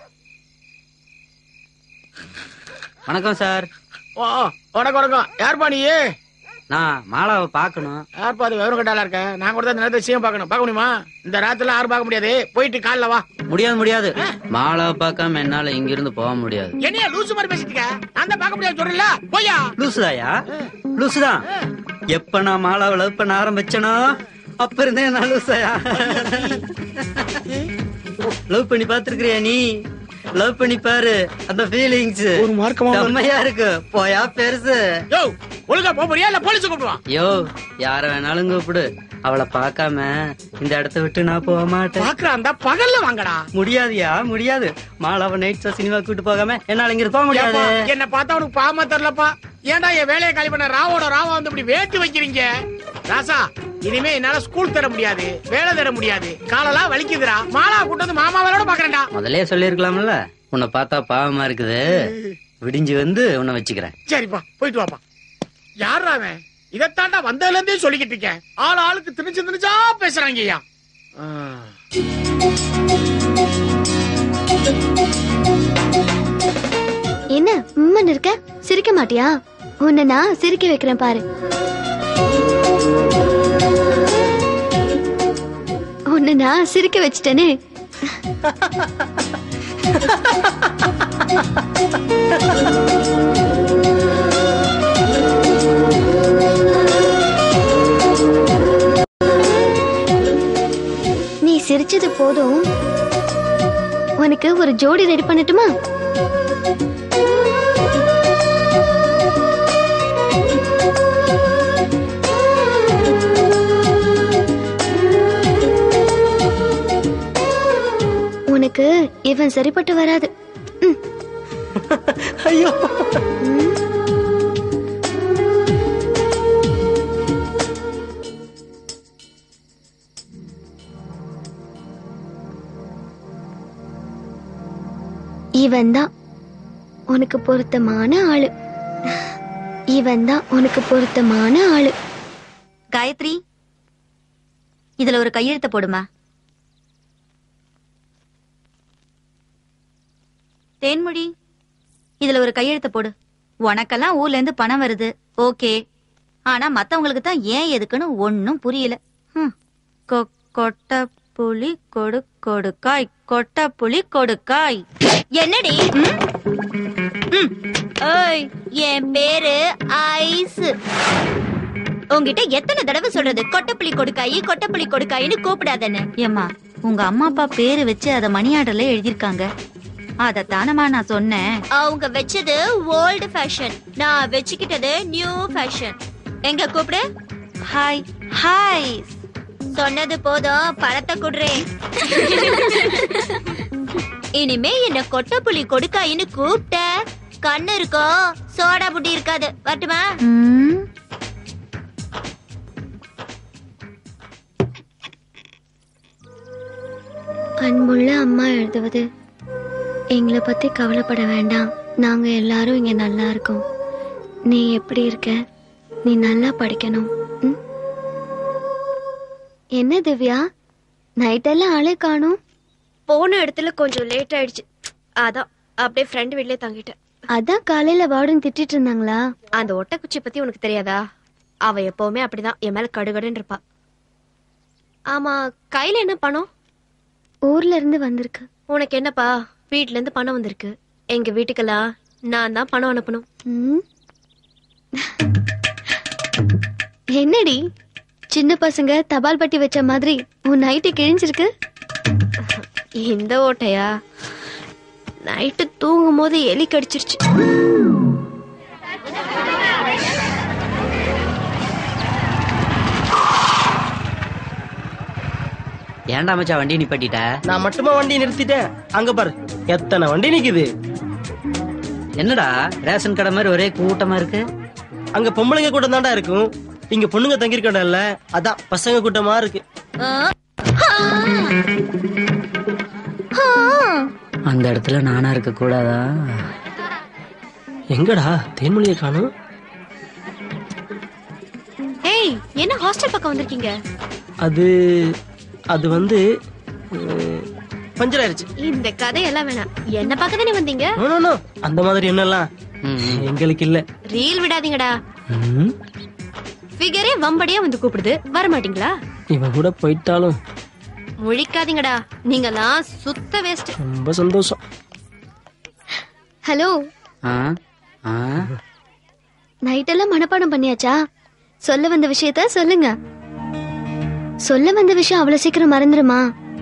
வணக்கம் சார் ஓ வணக்கம் வணக்கம் யார்ப்பா நீ நான் மாலாவை பார்க்கணும் யார்ப்பா அது விவரம் கட்டாலா இருக்க நான் கூட தான் இந்த நேரத்தை சீயம் பார்க்கணும் பார்க்க முடியுமா இந்த ராத்திரில யாரும் பார்க்க முடியாது போயிட்டு காலைல வா முடியாது முடியாது மாலாவை பார்க்காம என்னால இங்க இருந்து போக முடியாது என்னையா லூசு மாதிரி பேசிட்டு இருக்க? நான் தான் பார்க்க முடியாது சொல்றல போயா லூசுதாயா லூசுதான் எப்ப நான் மாலாவை லவ் பண்ண ஆரம்பிச்சனோ அப்ப இருந்தே நான் லூசாயா லவ் பண்ணி பாத்துருக்கிறியா நீ லவ் பண்ணி பாரு அந்த ஃபீலிங்ஸ் ஒரு மார்க்கமா செம்மையா இருக்கு போயா பெருசு யோ ஒழுங்கா போக போறியா இல்ல போலீஸ் கூப்பிடுவா யோ யார வேணாலும் கூப்பிடு அவளை பார்க்காம இந்த இடத்த விட்டு நான் போக மாட்டேன் பாக்குறான் பகல்ல வாங்கடா முடியாதுயா முடியாது மாலாவ நைட் ஷோ சினிமா கூட்டு போகாம என்னால இங்க போக முடியாது ஏப்பா, என்ன பார்த்தா உனக்கு பாவமா தெரியலப்பா ஏன்டா என் வேலையை காலி பண்ண ராவோட ராவா வந்து இப்படி வேட்டு வைக்கிறீங்க ராசா இனிமே என்னால ஸ்கூல் தர முடியாது வேலை தர முடியாது காலெல்லாம் வலிக்குதுடா மாலா கூட்டு வந்து மாமா வேலையோட பாக்குறேன்டா முதல்லயே சொல்லிருக்கலாம்ல உன்னை பார்த்தா பாவமா இருக்குது விடிஞ்சு வந்து உன்னை வச்சுக்கிறேன் சரிப்பா போயிட்டு வாப்பா யாரா அவன் இதைத்தாண்டா வந்ததுல இருந்தே சொல்லிக்கிட்டு இருக்கேன் ஆள் ஆளுக்கு திணிச்சு திணிச்சா பேசுறாங்க ஐயா என்ன உம்மன் இருக்க சிரிக்க மாட்டியா உன்னை நான் சிரிக்க வைக்கிறேன் பாரு உன்னை நான் சிரிக்க வச்சிட்டேனே நீ சிரிச்சது போதும் உனக்கு ஒரு ஜோடி ரெடி பண்ணட்டுமா உனக்கு இவன் சரிப்பட்டு வராது ஐயோ இவன் தான் உனக்கு பொருத்தமான ஆளு இவன் தான் உனக்கு பொருத்தமான ஆளு காயத்ரி இதுல ஒரு கையெழுத்த போடுமா தேன்மொழி இதுல ஒரு கையெழுத்த போடு உனக்கெல்லாம் ஊர்ல இருந்து பணம் வருது ஓகே ஆனா மத்தவங்களுக்கு தான் ஏன் எதுக்குன்னு ஒன்னும் புரியல ஹம். கொ- கொட்டை புலி கொடு கொடுக்காய் கொட்டை புலி கொடுக்காய் என்னடி ம்? ம். ஏய் என் பேரு ஐஸ் உங்ககிட்ட எத்தனை தடவை சொல்றது கொட்டப்புளி கொடுக்காயி கொட்டப்புளி கொடுக்காயின்னு கூப்பிடாதன்னு ஏம்மா உங்க அம்மா அப்பா பேரு வச்சு அத மணி ஆர்டர்ல எழுதிருக்காங்க அதத்தானமா நான் சொன்னேன் அவங்க வச்சது ஓல்டு ஃபேஷன் நான் வச்சுக்கிட்டது நியூ ஃபேஷன் எங்க கூப்பிடு ஹாய் ஹாய் சொன்னது போதும் பழத்தை குடுறேன் இனிமே என்ன கொட்டப்புளி கொடுக்காயின்னு கூப்பிட்ட கண்ணு இருக்கும் சோடா புட்டி இருக்காது வரட்டுமா அன்புள்ள அம்மா எழுதுவது எங்களை பத்தி கவலைப்பட வேண்டாம் நாங்க எல்லாரும் இங்க நல்லா இருக்கோம் நீ எப்படி இருக்க நீ நல்லா படிக்கணும் ம்? என்ன திவ்யா நைட்டெல்லாம் ஆளே காணும் போன இடத்துல கொஞ்சம் லேட் ஆயிடுச்சு அதான் அப்படியே ஃப்ரெண்ட் வீட்லயே தங்கிட்டேன் அதான் காலையில வார்டன் திட்டிட்டு இருந்தாங்களா அந்த ஒட்டக்குச்சி பத்தி உனக்கு தெரியாதா அவ எப்பவுமே அப்படிதான் என் மேல கடுகடுன்னு இருப்பா ஆமா கையில என்ன பணம் ஊர்ல இருந்து வந்திருக்கு உனக்கு என்னப்பா வீட்ல இருந்து பணம் வந்திருக்கு எங்க வீட்டுக்கெல்லாம் நான் தான் பணம் அனுப்பணும் ம்? என்னடி சின்ன பசங்க தபால் பட்டி வச்ச மாதிரி உன் நைட்டு கிழிஞ்சிருக்கு இந்த ஓட்டையா நைட்டு தூங்கும் போது எலி கடிச்சிருச்சு ஏன்டா மச்சான் வண்டி நிப்பாட்டிட்ட நான் மட்டுமா வண்டி நிறுத்திட்டேன் அங்க பாரு எத்தனை வண்டி நிக்குது என்னடா ரேஷன் கடை மாதிரி ஒரே கூட்டமா இருக்கு அங்க பொம்பளைங்க கூட்டம் தான்டா இருக்கும் இங்க பொண்ணுங்க தங்கியிருக்கல அதான் பசங்க கூட்டமா இருக்கு அந்த இடத்துல நானா இருக்க கூடாதா எங்கடா தேன்மொழியை காணும் ஏய் என்ன ஹாஸ்டல் பக்கம் வந்திருக்கீங்க அது அது வந்து அஹ், பஞ்சர் ஆயிருச்சு இந்த கதையெல்லாம் வேணாம் என்ன பார்க்க தானே வந்தீங்க No, no, no. அந்த மாதிரி என்னெல்லாம் எங்களுக்கு இல்ல ரீல் விடாதீங்கடா ம், ஃபிகரே வம்படியா வந்து கூப்பிடுது வர மாட்டீங்களா இவன் கூட போயிட்டாலும் முழிக்காதீங்கடா நீங்கெல்லாம் சுத்த வேஸ்ட் ரொம்ப சந்தோஷம் ஹலோ ஆ ஆ நைட்டெல்லாம் மனப்பாடம் பண்ணியாச்சா சொல்ல வந்த விஷயத்த சொல்லுங்க சொல்ல வந்த விஷயம் அவ்வளவு சீக்கிரம் மறந்துருமா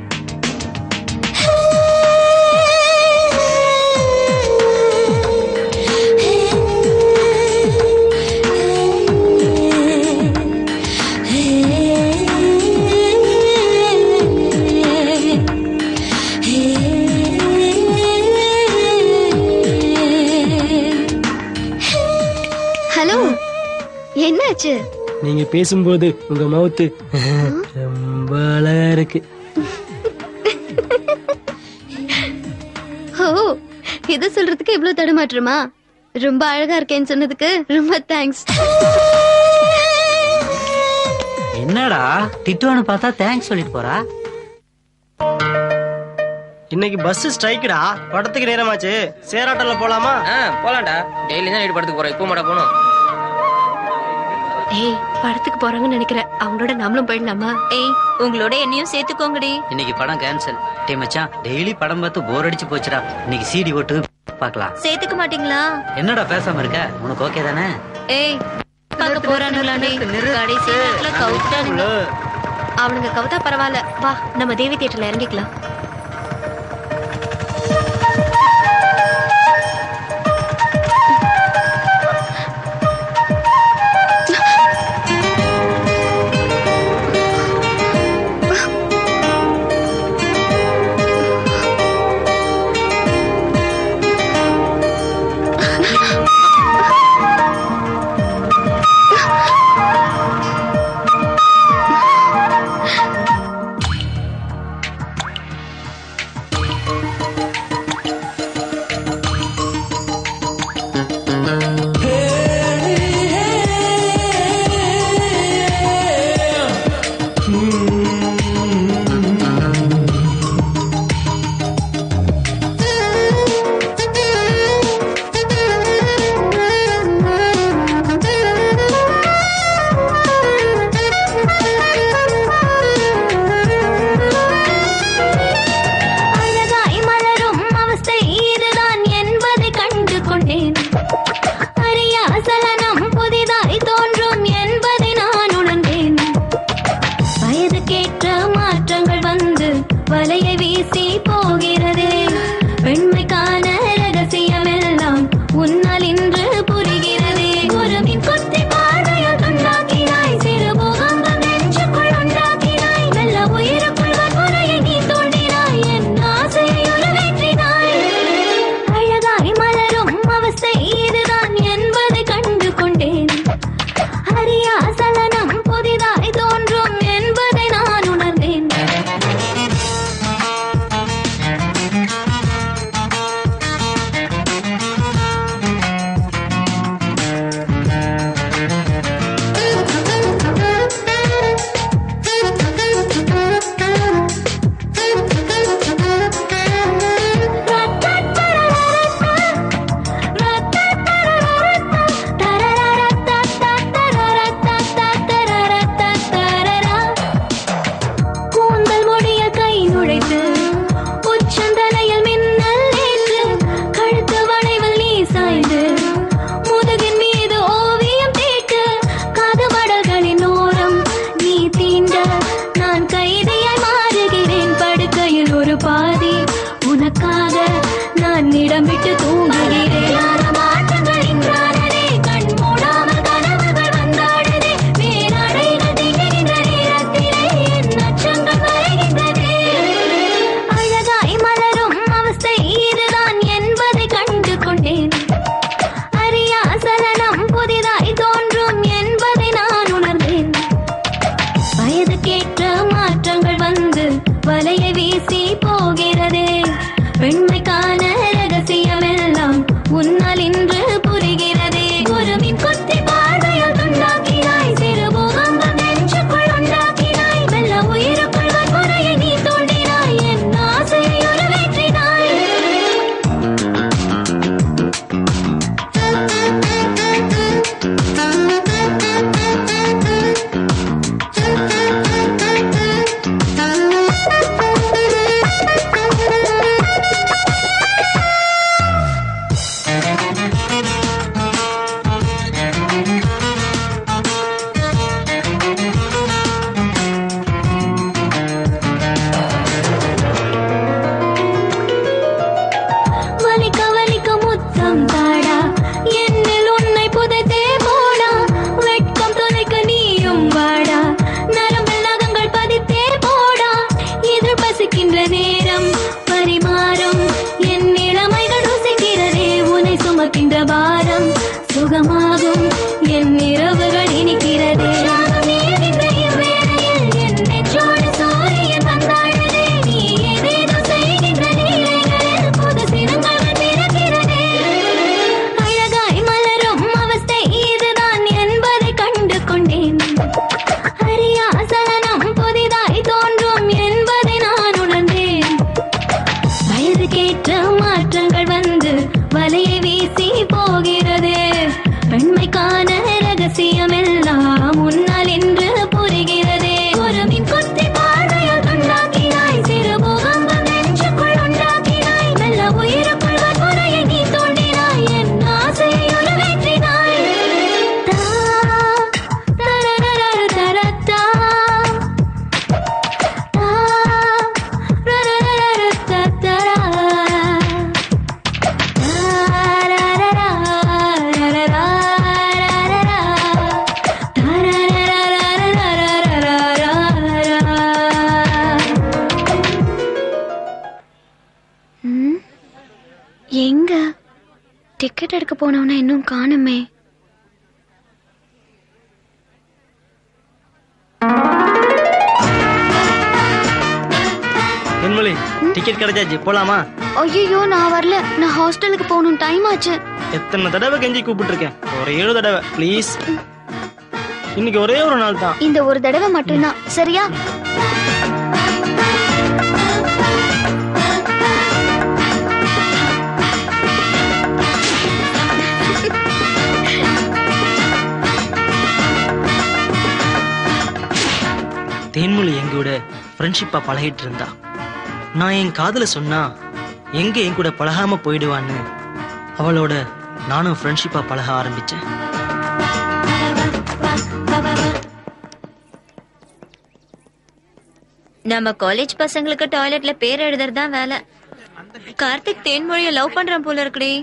ஹலோ என்னாச்சு நீங்க பேசும்போது உங்க மவுத்து ரொம்ப அழகா இருக்கு ஓ இத சொல்றதுக்கு இவ்ளோ தடுமாற்றமா ரொம்ப அழகா இருக்கேன்னு சொன்னதுக்கு ரொம்ப தேங்க்ஸ் என்னடா திட்டுவான்னு பார்த்தா தேங்க்ஸ் சொல்லிட்டு போறா இன்னைக்கு பஸ் ஸ்ட்ரைக்குடா படத்துக்கு நேரமாச்சு சேராட்டம்ல போலாமா போலாம்டா டெய்லி தான் நைட் படத்துக்கு போறோம் இப்போ மாட்டா போகணும் ஏய் படத்துக்கு போறாங்கன்னு நினைக்கிறேன் அவங்களோட நம்மளும் போயிடலாமா ஏய் உங்களோட என்னையும் சேர்த்துக்கோங்கடி இன்னைக்கு படம் கேன்சல் டே மச்சான் டெய்லி படம் பார்த்து போர் அடிச்சு போச்சுடா இன்னைக்கு சிடி ஓட்டு பார்க்கலாம் சேர்த்துக்க மாட்டீங்களா என்னடா பேசாம இருக்க உனக்கு ஓகே தானே ஏய் பார்க்க போறானுலானே கடைசி நேரத்துல கவுட்டானுங்க அவனுங்க கவிதா பரவாயில்ல வா நம்ம தேவி தியேட்டர்ல இறங்கிக்கலாம் அழகாய் மலரும் அவஸ்தை இதுதான் என்பதை கண்டு கொண்டேன் அறியா சலனம் புதிதாய் தோன்றும் என்பதை நான் உணர்ந்தேன் வயதுக்கேற்ற மாற்றங்கள் வந்து வலையை வீசி போகிறதே பெண்மைக்கான ரகசியம் எல்லாம் உன்னால் இன்று புரிகிறதே குருவின் கொத்தி பார்வையால் துண்டாக்கினாய் சிறு பூகம்பம் நெஞ்சுக்குள் உண்டாக்கினாய் மெல்ல உயிருக்குள் வன்முறையை நீ தூண்டினாய் என் ஆசையை உருவேற்றினாய் அழகாய் மலரும் அவஸ்தை இதுதான் என்பதை கண்டு கொண்டேன் அறியா சலனம் புதிதாய் தோன்றும் என்பதை நான் உணர்ந்தேன் கூந்தல் முடிய கை நுழைத்து உச்சந்தலையில் மின்னல் ஏற்று கழுத்து வளைவில் நீ சாய்ந்து முதுகின் மீது ஓவியம் தீட்டு கதவடல்களின் ஓரம் நீ தீண்ட நான் கைதியாய் மாறுகிறேன் படுக்கையில் ஒரு பாதி உனக்காக நான் இடம் விட்டு தூங்குகிறேன் மாற்றங்கள் இன்றானதே கண் மூடாமல் கனவுகள் வந்தாடுதே வேறாடைகள் திகழ்கின்ற நேரத்திலே என் அச்சங்கள் மறைகின்றதே அழகாய் மலரும் அவஸ்தை இதுதான் என்பதை கண்டு கொண்டேன் அறியா சலனம் புதிதாய் தோன்றும் என்பதை நான் உணர்ந்தேன் வயதுக்கேற்ற மாற்றங்கள் வந்து வலையை வீசி போகிறதே பெண்மைக்கான ரகசியம் எல்லாம் உன்னால் இன்று புரிகிறதே குருவின் கொத்தி பார்வையால் துண்டாக்கினாய் சிறு பூகம்பம் நெஞ்சுக்குள் உண்டாக்கினாய் மெல்ல உயிருக்குள் வன்முறையை நீ தூண்டினாய் என் ஆசையை உருவேற்றினாய் டிக்கெட் எடுக்க போனவன இன்னும் காணுமே தென்மொழி டிக்கெட் கிடைச்சாச்சு போலாமா ஐயோ நான் வரல நான் ஹாஸ்டலுக்கு போகணும் டைம் ஆச்சு எத்தனை தடவை கெஞ்சி கூப்பிட்டு இருக்கேன் ஒரே ஒரு தடவை ப்ளீஸ் இன்னைக்கு ஒரே ஒரு நாள் தான் இந்த ஒரு தடவை மட்டும்தான் சரியா தேன்மொழி எங்க கூட ஃப்ரெண்ட்ஷிப்பா பழகிட்டு இருந்தா நான் என் காதல சொன்னா எங்க என் கூட பழகாம போயிடுவான்னு அவளோட நானும் ஃப்ரெண்ட்ஷிப்பா பழக ஆரம்பிச்சேன் நம்ம காலேஜ் பசங்களுக்கு டாய்லெட்ல பேர் எழுதுறது தான் வேலை கார்த்திக் தேன்மொழிய லவ் பண்றான் போல இருக்குடி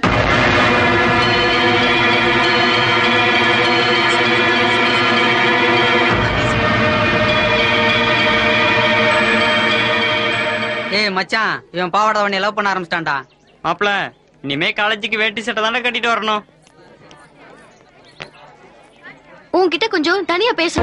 ஏய் மச்சான் இவன் பாவாடை உன்னை லவ் பண்ண ஆரம்பிச்சிட்டான்டா மாப்பிள இனிமே காலேஜுக்கு வேட்டி சட்டை தானே கட்டிட்டு வரணும் உன்கிட்ட கொஞ்சம் தனியா பேச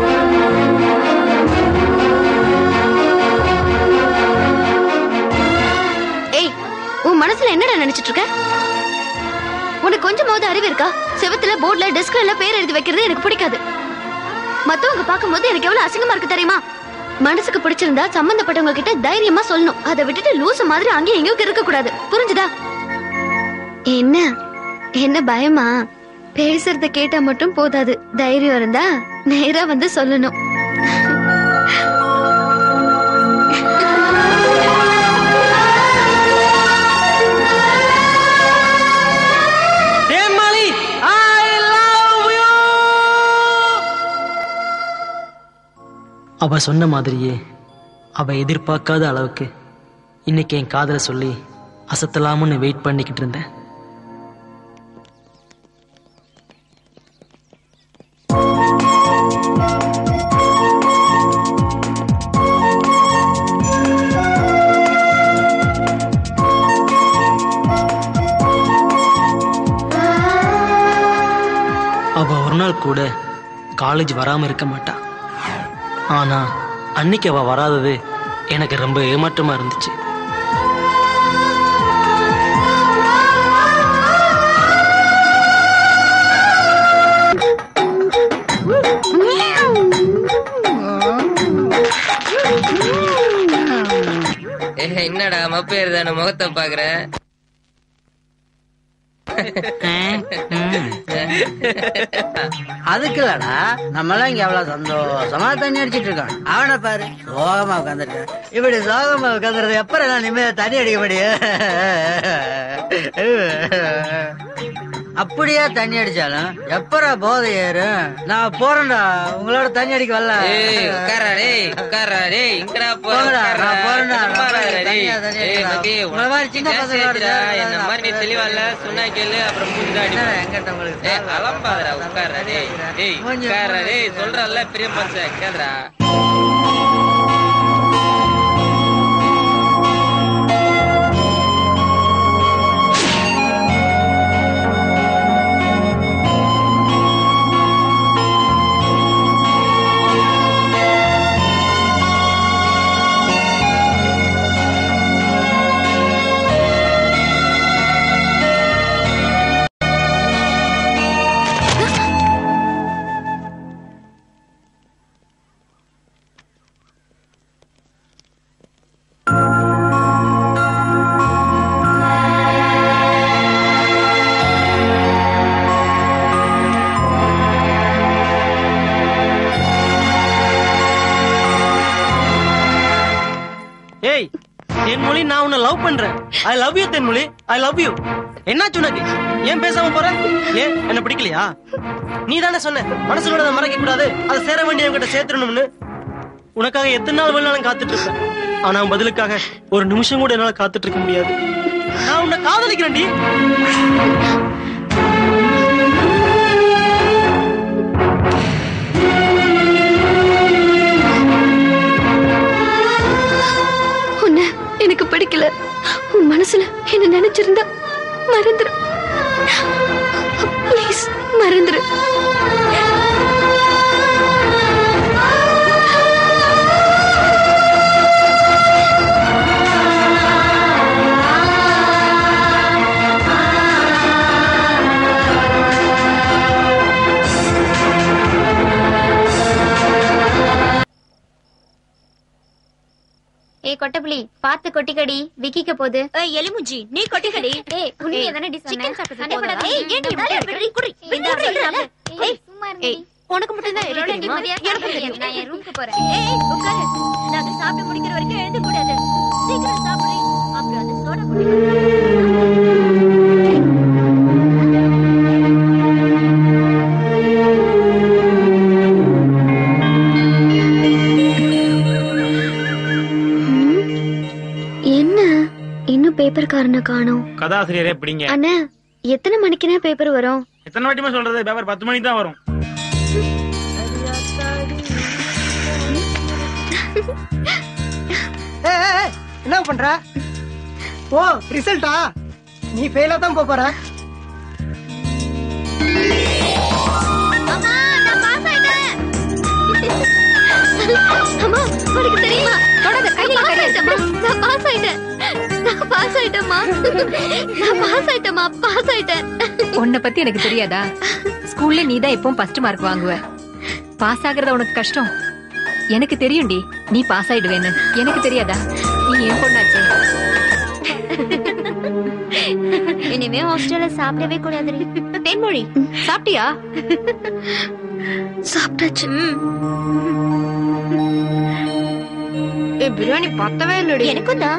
ஏய் உன் மனசுல என்னடா நினைச்சிட்டு இருக்க உனக்கு கொஞ்சமாவது அறிவு இருக்கா செவத்துல போர்ட்ல டெஸ்க்ல எல்லாம் பேர் எழுதி வைக்கிறது எனக்கு பிடிக்காது மத்தவங்க பார்க்கும்போது எனக்கு எவ்வளவு அசிங்கமா இருக்கு தெரியுமா மனசுக்கு பிடிச்சிருந்தா சம்பந்தப்பட்டவங்க கிட்ட தைரியமா சொல்லணும் அதை விட்டுட்டு லூசு மாதிரி அங்கேயும் எங்கேயும் இருக்க கூடாது புரிஞ்சுதா என்ன என்ன பயமா பேசுறத கேட்டா மட்டும் போதாது தைரியம் இருந்தா நேரா வந்து சொல்லணும் தேன்மொழி ஐ லவ் யூ அவ சொன்ன மாதிரியே அவ எதிர்பார்க்காத அளவுக்கு இன்னைக்கு என் காதல சொல்லி அசத்தலாம்னு வெயிட் பண்ணிக்கிட்டு இருந்தேன் அவ ஒரு நாள் கூட காலேஜ் வராம இருக்க மாட்டா ஆனா அன்னைக்கு அவ வராதது எனக்கு ரொம்ப ஏமாற்றமா இருந்துச்சு ஏய், என்னடா மப்பேர் தானே முகத்தை பாக்குற அதுக்கு இல்லடா நம்ம எல்லாம் இங்க எவ்வளவு சந்தோஷமா தண்ணி அடிச்சிட்டு இருக்கோம் அவனை பாரு சோகமா உட்காந்துட்டு இப்படி சோகமா உட்காந்துறது எப்பறம் நான் நிம்மதியா தண்ணி அடிக்க முடியும் அப்படியே தண்ணி அடிச்சாலும் எப்பரா போதை ஏறும் நான் போறேன்டா உங்களோட தண்ணி அடிக்க வரல ஏய் உட்காரா டேய் உட்காரா டேய் இங்கடா போற போங்கடா, உட்கார்றா. நான் போறேன்டா, நான் சும்மா போறேன். இருடா, டேய். தனியா, தனியா ஏய், இருடா. மகி, உங்களை மாதிரி சின்ன உனக்கு பசங்களோட சேர்த்துடா. சேர்ந்து என்ன மாதிரி நீ தெளிவா இல்ல சொன்னா கேளு அப்புறம் மூஞ்சில அடி ஏய் அலம்பாதடா உட்கார்றா டேய் டேய் உட்கார்றா டேய் சொல்றல்ல பெரிய மனுஷன் கேளுடா ஏய் தென்மொழி நான் உன்னை லவ் பண்றேன் I love you Thenmozhi I love you என்னாச்சு உனக்கு ஏன் பேசாம போற ஏன் என்ன பிடிக்கலையா நீ தானே சொன்ன மனசுல மறைக்க கூடாது அதை சேர வேண்டியவங்கிட்ட சேர்த்துடணும்னு உனக்காக எத்தனை நாள் வேணாலும் காத்துட்டு இருப்பேன் ஆனா உன் பதிலுக்காக ஒரு நிமிஷம் கூட என்னால காத்துட்டு இருக்க முடியாது நான் உன்னை காதலிக்கிறேன்டி உன்னை எனக்கு பிடிக்கல உன் மனசுல என்ன நினைச்சிருந்தா மறந்துடும் ப்ளீஸ் மறந்துரு ஏய் கொட்டப்புலி பாத்து கொட்டிக்கடி விக்கிக்க போகுது எலிமுஞ்சி நீ கொட்டிக்கடி ஏய் உண்மையை தானே டி சொன்னேன் சிக்கன் சாப்பிட்டது சண்டை போதாதா? போடாத. ஏய், ஏன் நீ நல்லா இப்படி இருக்கு. குடி, குடி. இந்த இந்த சொல்றேன்ல. சொல்றேன்ல. ஏய், சும்மா இருங்க ஏய், உனக்கு மட்டும் தான் இதோட நிம்மதியா எனக்கு சாப்பிடு. தெரியும் நான் என் ரூமுக்கு போறேன் ஏய் உட்காரு நாங்க சாப்பிட்டு முடிக்கிற வரைக்கும் எழுந்து கூடாது சீக்கிரம் சாப்பிடு அப்புறம் அந்த சோடா குடி என்ன இன்னும் பேப்பர்காரனை காணோம் கதாசிரியரே பிடிங்க அண்ணா எத்தனை மணிக்குனா பேப்பர் வரும் எத்தனை வாட்டிமா சொல்றது பேப்பர் பத்து மணிக்கு தான் வரும் ஏய், ஏய், ஏய், என்ன பண்ற ஓ ரிசல்ட்டா நீ ஃபெயிலா தான் போப் போற அம்மா நான் பாஸ் ஆயிட்டேன் அம்மா உனக்கு தெரியுமா தொடாத கையில கையிட்டமா நான் பாஸ் ஆயிட்டேன் நான் பாஸ் ஆயிட்டேம்மா நான் பாஸ் ஆயிட்டேம்மா பாஸ் ஆயிட்டேன் உன்னை பத்தி எனக்கு தெரியாதா ஸ்கூல்ல நீ தான் எப்பவும் ஃபர்ஸ்ட் மார்க் வாங்குவ பாஸ் ஆகுறது உனக்கு கஷ்டம் எனக்கு தெரியும்டி நீ பாஸ் ஆயிடுவேன்னு எனக்கு தெரியாதா நீ என் பொண்ணாச்சே இனிமே ஹாஸ்டல்ல சாப்பிடவே கூடாது தேன்மொழி சாப்பிட்டியா சாப்பிட்டாச்சு ஏய் பிரியாணி பத்தவே இல்லடி எனக்கும் தான்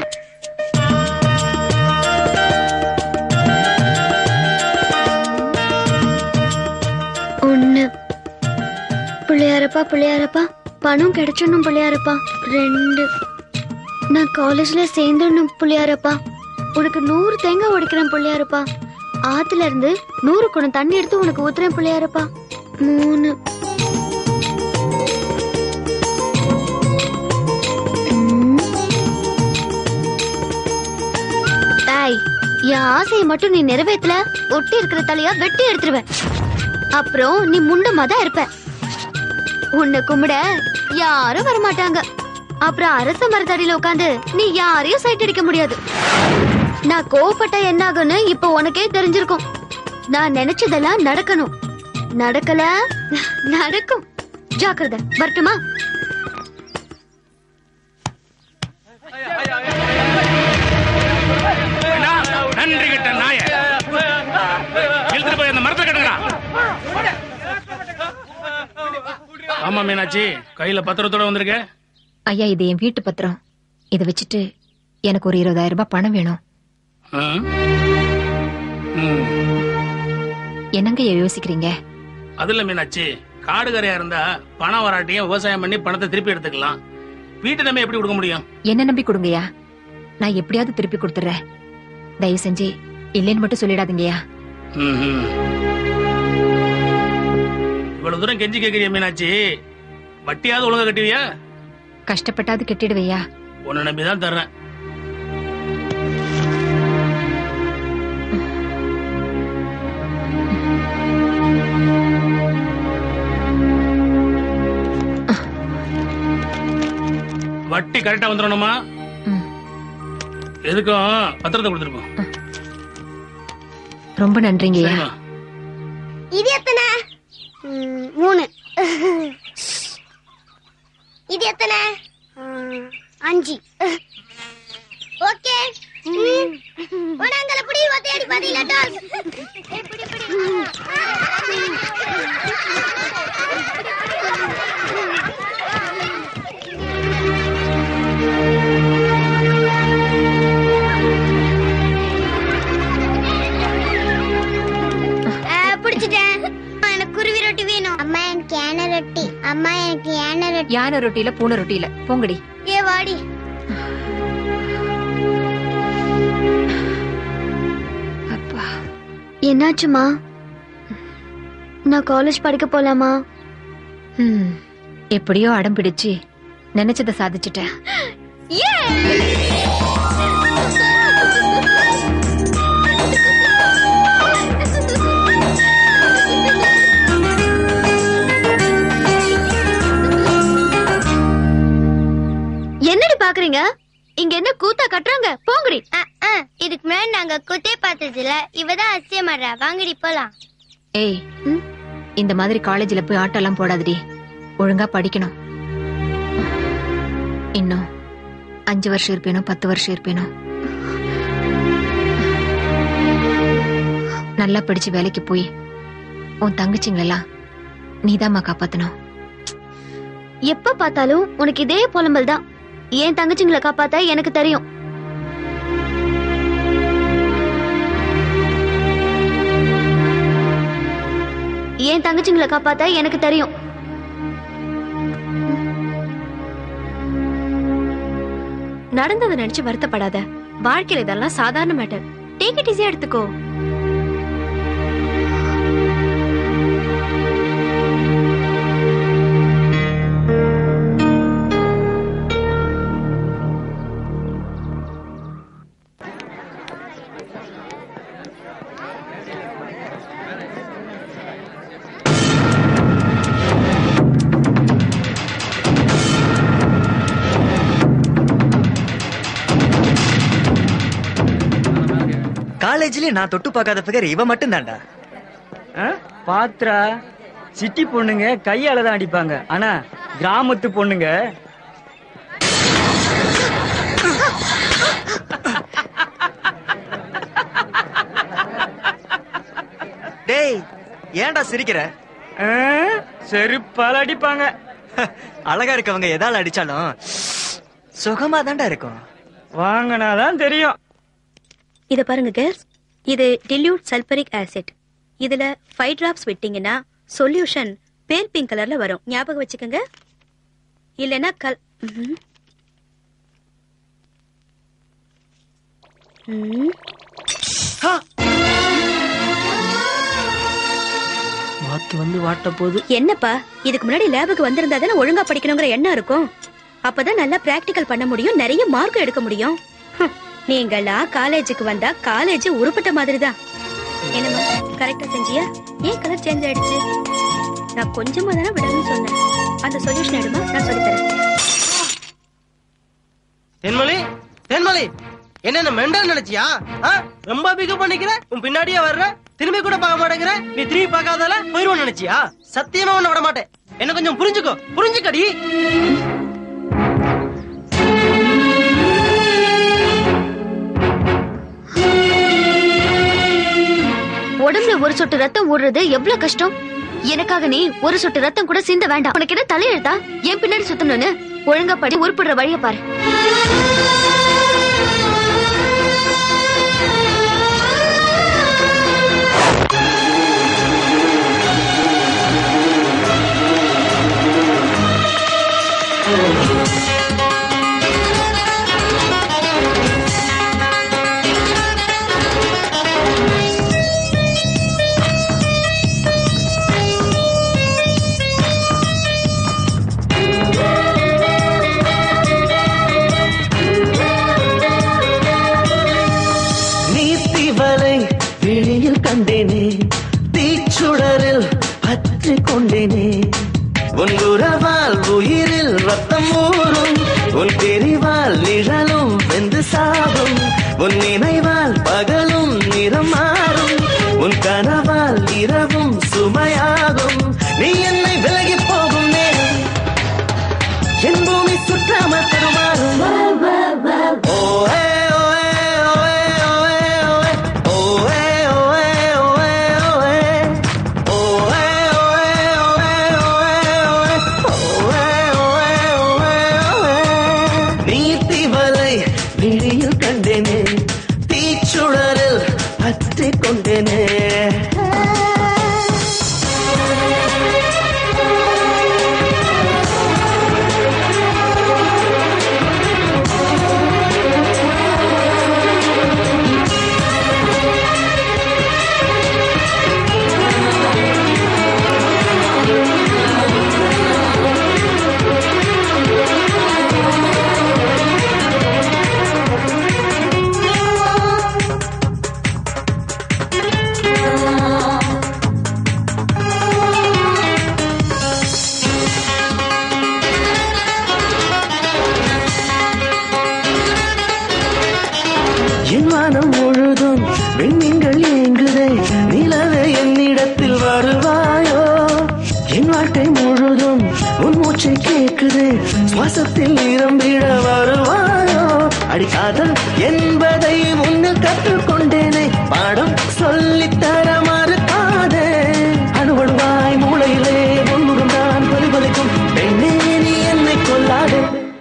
ஒண்ணு பிள்ளையாரப்பா பிள்ளையாரப்பா பணம் கிடைச்சணும் பிள்ளையாரப்பா ரெண்டு நான் காலேஜ்ல சேர்ந்துடணும் பிள்ளையாரப்பா உனக்கு நூறு தேங்காய் உடைக்கிறேன் பிள்ளையாரப்பா ஆத்துல இருந்து நூறு குடம் தண்ணி எடுத்து உனக்கு ஊத்துறேன் பிள்ளையாரப்பா மூணு ம். ஏய், என் ஆசையை மட்டும் நீ நிறைவேத்தல ஒட்டி இருக்கிற தலையா வெட்டி எடுத்துருவேன் அப்புறம் நீ முண்டமா தான் இருப்ப உன்னை கும்பிட யாரும் வரமாட்டாங்க அப்புறம் அரச மரத்தடியில உட்காந்து நீ யாரையும் சைட் அடிக்க முடியாது நான் கோவப்பட்ட என்ன ஆகும்னு இப்ப உனக்கே தெரிஞ்சிருக்கும் நான் நினைச்சதெல்லாம் நடக்கணும் நடக்கல நடக்கும் ஜாக்கிரதை வரட்டுமா நன்றி கிட்ட நாய இழுத்துட்டு போய் அந்த மரத்தை கட்டுங்களா ஆமா மீனாட்சி கையில பத்திரத்தோட வந்திருக்க ஐயா இது என் வீட்டு பத்திரம் இதை வச்சுட்டு எனக்கு ஒரு இருபதாயிரம் ரூபாய் பணம் வேணும் ஆ? ம். என்னங்க ஐயா யோசிக்கிறீங்க அது இல்ல மீனாட்சி காடுகரையா இருந்தா பணம் வராட்டியும் விவசாயம் பண்ணி பணத்தை திருப்பி எடுத்துக்கலாம் வீட்டு நம்ம எப்படி கொடுக்க முடியும் என்ன நம்பி கொடுங்கய்யா நான் எப்படியாவது திருப்பி கொடுத்துறேன் தயவு செஞ்சு இல்லைன்னு மட்டும் சொல்லிடாதீங்கய்யா ம்ஹும். இவ்வளவு தூரம் கெஞ்சி கேக்குறிய மீனாட்சி வட்டியாவது ஒழுங்கா கட்டுவியா கஷ்டப்பட்டாவது கெட்டிடுவையா உன்னை நம்பிதான் தர்றேன் வட்டி கரெக்டா வந்துடணுமா எதுக்கும் பத்திரத்தை கொடுத்துருக்கோம் ரொம்ப நன்றிங்கய்யா சரிம்மா இது எத்தனை ம், மூணு இது எத்தனை ம், அஞ்சு ஓகே உனங்களை பிடி தேடி பாத்தீங்களா டாஸ் பிடிச்சிட்டேன் அம்மா, எனக்கு குருவி ரொட்டி வேணும் அம்மா எனக்கு யானை ரொட்டி அம்மா எனக்கு யானை ரொட்டி யானை ரொட்டியில பூனை ரொட்டியில போங்கடி ஏ வாடி என்னாச்சுமா நான் காலேஜ் படிக்க போலாமா ம், எப்படியோ அடம் பிடிச்சு நினைச்சதை சாதிச்சுட்டேன் பாக்குறீங்க இங்க என்ன கூத்தா கட்டுறாங்க போங்கடி இதுக்கு முன்னாடி நாங்க குத்தே பார்த்ததுல இவதான் அசியமாடுறா வாங்கடி போலாம் ஏய் இந்த மாதிரி காலேஜ்ல போய் ஆட்டம் எல்லாம் போடாதடி ஒழுங்கா படிக்கணும் இன்னும் அஞ்சு வருஷம் இருப்பேனோ பத்து வருஷம் இருப்பேனோ நல்லா படிச்சு வேலைக்கு போய் உன் தங்கச்சிங்களெல்லாம் நீதாம்மா காப்பாத்தணும் எப்ப பார்த்தாலும் உனக்கு இதே புலம்பல் தான் என் தங்கச்சிங்களை காப்பாத்த எனக்கு தெரியும் என் தங்கச்சிங்களை காப்பாத்த எனக்கு தெரியும் நடந்ததை நினைச்சு வருத்தப்படாத வாழ்க்கையில இதெல்லாம் சாதாரண மேட்டர் டேக் இட் ஈஸியா எடுத்துக்கோ காலேஜ்லயே நான் தொட்டு பார்க்காத பிகர் இவ மட்டும் தான்டா பாத்ரா சிட்டி பொண்ணுங்க கையால தான் அடிப்பாங்க ஆனா கிராமத்து பொண்ணுங்க டேய் ஏன்டா சிரிக்கிற செருப்பால அடிப்பாங்க அழகா இருக்கவங்க எதால அடிச்சாலும் சுகமா தான்டா இருக்கும் வாங்கினாதான் தெரியும் இத பாருங்க கேர்ள்ஸ் இது டில்யூட் சல்பரிக் ஆசிட் இதுல ஃபைவ் டிராப்ஸ் விட்டீங்கன்னா சொல்யூஷன் பேல் பிங்க் கலர்ல வரும் ஞாபகம் வச்சுக்கோங்க இல்லைன்னா கல் ம்ஹும். ம். வாத்து வந்து வாட்ட போது என்னப்பா இதுக்கு முன்னாடி லேபுக்கு வந்திருந்தா தானே ஒழுங்கா படிக்கணுங்கிற எண்ணம் இருக்கும் அப்பதான் நல்லா பிராக்டிகல் பண்ண முடியும் நிறைய மார்க் எடுக்க முடியும் ஹம், நீங்களா காலேஜுக்கு வந்தா காலேஜ் உருப்பட்ட மாதிரி தான் என்னம்மா கரெக்டா செஞ்சியா ஏன் கலர் சேஞ்ச் ஆயிடுச்சு நான் கொஞ்சமா தானே விடணும்னு சொன்னேன் அந்த சொல்யூஷன் எடுமா நான் சொல்லித்தரேன் தென்மொழி தென்மொழி என்ன மெண்டல் நினைச்சியா ஆ? ரொம்ப பிக்கப் பண்ணிக்கிற உன் பின்னாடியே வர்ற திரும்பி கூட பார்க்க மாட்டேங்கிற நீ திரும்பி பார்க்காதால போயிருவோம் நினைச்சியா சத்தியமா உன்னை விட மாட்டேன் என்ன கொஞ்சம் புரிஞ்சுக்கோ புரிஞ்சுக்கடி உடம்புல ஒரு சொட்டு ரத்தம் ஓடுறது எவ்வளவு கஷ்டம் எனக்காக நீ ஒரு சொட்டு ரத்தம் கூட சிந்த வேண்டாம் உனக்கு என்ன தலையெழுத்தா என் பின்னாடி சுத்தணும்னு ஒழுங்கா படி உருப்படுற வழிய பாரு நீத்திவலை விழியில் கண்டேனே தீச்சுடரில் பற்றி கொண்டேனே உன் உறவால் உயிரில் ரத்தம் ஊறும் உன் தெரிவால் நிழலும் வெந்து சாகும் உன் நினைவால் பகலும் நிறம் மாறும் உன் கனவால் இரவும் சுமையாகும் நீ என்னை விலகி போகும் நேரம் என் பூமி சுற்றாமல் தருமாறும் ஓ ஏ, ஓ ஏ, ஓ ஏ, ஓ ஏ, ஓ ஏ. ஓ ஏ, ஓ ஏ, ஓ ஏ, ஓ ஏ. ஓ ஏ, ஓ ஏ, ஓ ஏ, ஓ ஏ, ஓ ஏ. ஓ ஏ, ஓ ஏ, ஓ ஏ, ஓ ஏ. நீர்த்தி வலை விழியில் கண்டேனே தீச்சுடரில் பற்றி விண்மீன்கள் ஏங்குதே நிலவே என்னிடத்தில் வருவாயோ என் வாழ்க்கை முழுதும் உன் மூச்சை கேட்குதே சுவாசத்தில் நிரம்பிட வருவாயோ அடிக்காதல் என்பதை முன்னில் கற்றுக்கொண்டேனே பாடம் சொல்லித்தர மறுக்காதே அணுவணுவாய் மூளையிலே உன்முகம் தான் பலிபலிக்கும் பெண்ணே நீ என்னை கொல்லாதே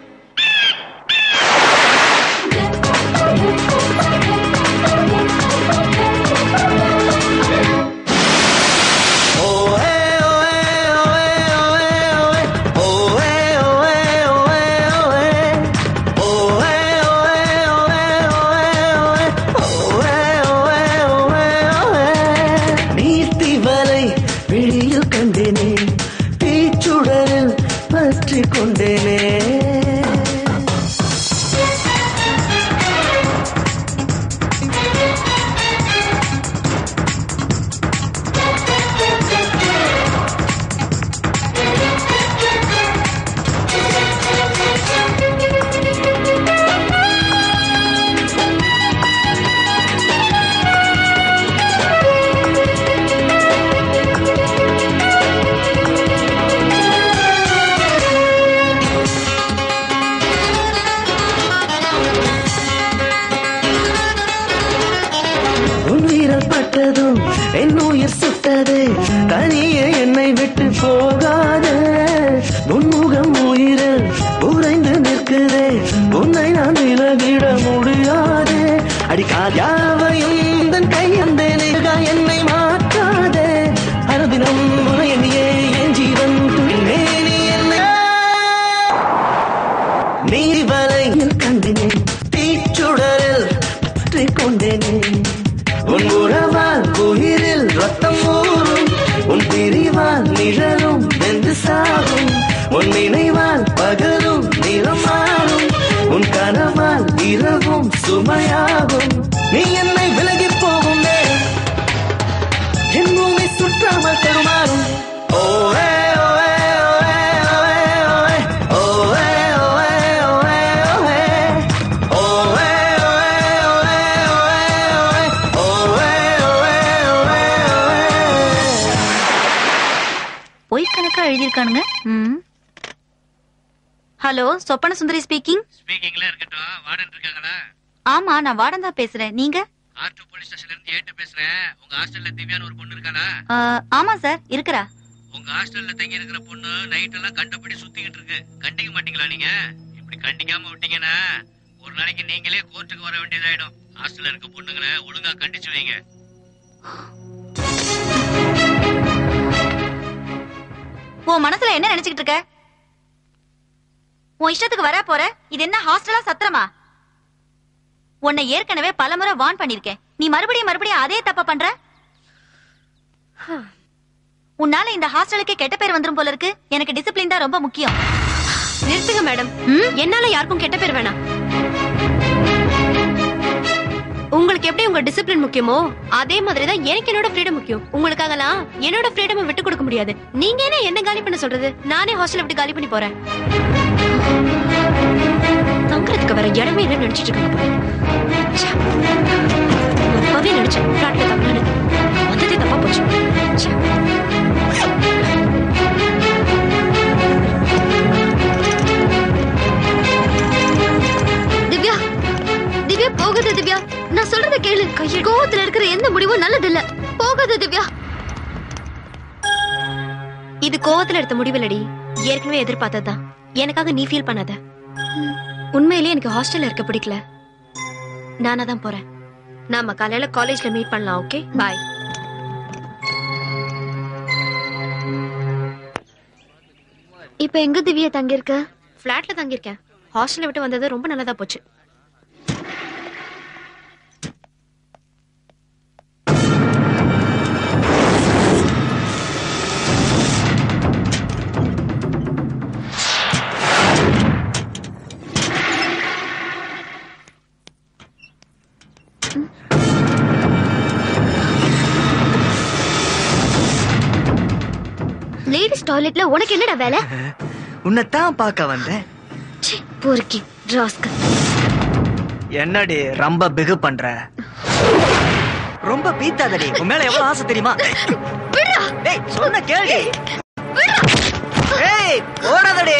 நீர்த்தி வலை வெளியில் கண்டேனே தீச்சுடரில் பற்றி கொண்டேனே உன் வீரல் பட்டதும் என் உயிர் சுட்டது தனியே என்னை விட்டு போகாது உன் முகம் உயிரில் உறைந்து நிற்குதே உன்னை நான் விலகிட முடியாது அடிக்கால் யாவையும் தன் கையந்தேனே என்னை மாற்றாதே அனுதினம் உன்னை எண்ணியே என் ஜீவன் துணிமே நீ என்னை நீவலையில் கண்டினேன் தீச்சுடரில் பற்றிக் கொண்டேனே உன் உறவால் உயிரில் ரத்தம் ஊறும் உன் பிரிவால் நிழலும் வெந்து சாகும் உன் நினைவால் பகலும் நிறம் மாறும் உன் கனவால் இரவும் சுமையாகும் நீ என்னை விலகி போகும் நேரம் என் பூமி சுற்றாமல் தருமாறும் ஓவே ஓவே ஓவே ஓவே ஓவே ஓவே ஓவே ஓவே ஓவே பொய் கணக்கா எழுதியிருக்கானுங்க ம். ஹலோ சொப்பன சுந்தரி ஸ்பீக்கிங் ஸ்பீக்கிங்ல இருக்கட்டும் வார்டன் இருக்காங்களா ஆமா நான் வார்டன் தான் பேசுறேன் நீங்க ஆர் டூ போலீஸ் ஸ்டேஷன்ல இருந்து ஏட்டு பேசுறேன் உங்க ஹாஸ்டல்ல திவ்யான்னு ஒரு பொண்ணு இருக்காளா ஆ, ஆமா சார் இருக்கிறா உங்க ஹாஸ்டல்ல தங்கி இருக்கிற பொண்ணு நைட் எல்லாம் கண்டபடி சுத்திக்கிட்டு இருக்கு கண்டிக்க மாட்டீங்களா நீங்க இப்படி கண்டிக்காம விட்டீங்கன்னா ஒரு நாளைக்கு நீங்களே கோர்ட்டுக்கு வர வேண்டியதாயிடும் ஹாஸ்டல்ல இருக்க பொண்ணுங்களை ஒழுங்கா கண்டிச்சு வைங்க உன் மனசுல என்ன நினைச்சுக்கிட்டு இருக்க உன் இஷ்டத்துக்கு வர போற இது என்ன ஹாஸ்டலா சத்திரமா உன்னை ஏற்கனவே பலமுறை வார்ன் பண்ணிருக்கேன் நீ மறுபடியும் மறுபடியும் அதே தப்ப பண்ற உன்னால இந்த ஹாஸ்டலுக்கு கெட்ட பேர் வந்துரும் போல இருக்கு எனக்கு டிசிப்ளின் தான் ரொம்ப முக்கியம் நிறுத்துங்க மேடம் என்னால யாருக்கும் கெட்ட பேர் வேணாம் உங்களுக்கு எப்படி உங்க டிசிப்ளின் முக்கியமோ அதே மாதிரி தான் எனக்கு என்னோட ஃப்ரீடம் முக்கியம் உங்களுக்காகலாம் என்னோட ஃப்ரீடம் விட்டு கொடுக்க முடியாது நீங்க என்ன என்ன காலி பண்ண சொல்றது நானே ஹாஸ்டல் விட்டு காலி பண்ணி போறேன் தங்குறதுக்கு வேற இடமே இல்லைன்னு நினைச்சிட்டு இருக்காங்க போல. ச்சே. நான் அப்பவே நினைச்சேன் பிளாட்ல தங்கலான்னு வந்ததே தப்பா போச்சு ச்சே. திவ்யா திவ்யா போகாத திவ்யா நான் சொல்றத கேளு கோவத்துல இருக்கிற எந்த முடிவும் நல்லது இல்ல போகாத திவ்யா இது கோவத்துல எடுத்த முடிவில்லடி ஏற்கனவே எதிர்பார்த்ததுதான் எனக்காக நீ ஃபீல் பண்ணாத உண்மையிலேயே எனக்கு ஹாஸ்டல்ல இருக்க பிடிக்கல நானா தான் போறேன் நாம காலையில காலேஜ்ல மீட் பண்ணலாம் ஓகே பாய் இப்ப எங்க திவ்யா தங்கியிருக்க ஃபிளாட்ல தங்கியிருக்கேன் ஹாஸ்டல்ல விட்டு வந்தது ரொம்ப நல்லதா போச்சு லேடிஸ் டாய்லெட்ல உனக்கு என்னடா வேலை உன்னைத்தான் பார்க்க வந்தேன் ச்சீ, பொறுக்கி ராஸ்கல் என்னடி ரொம்ப பிகு பண்ற ரொம்ப பீத்தாதடி உன் மேல எவ்வளவு ஆசை தெரியுமா டேய் சொன்ன கேளு ஏய் ஓடாதடி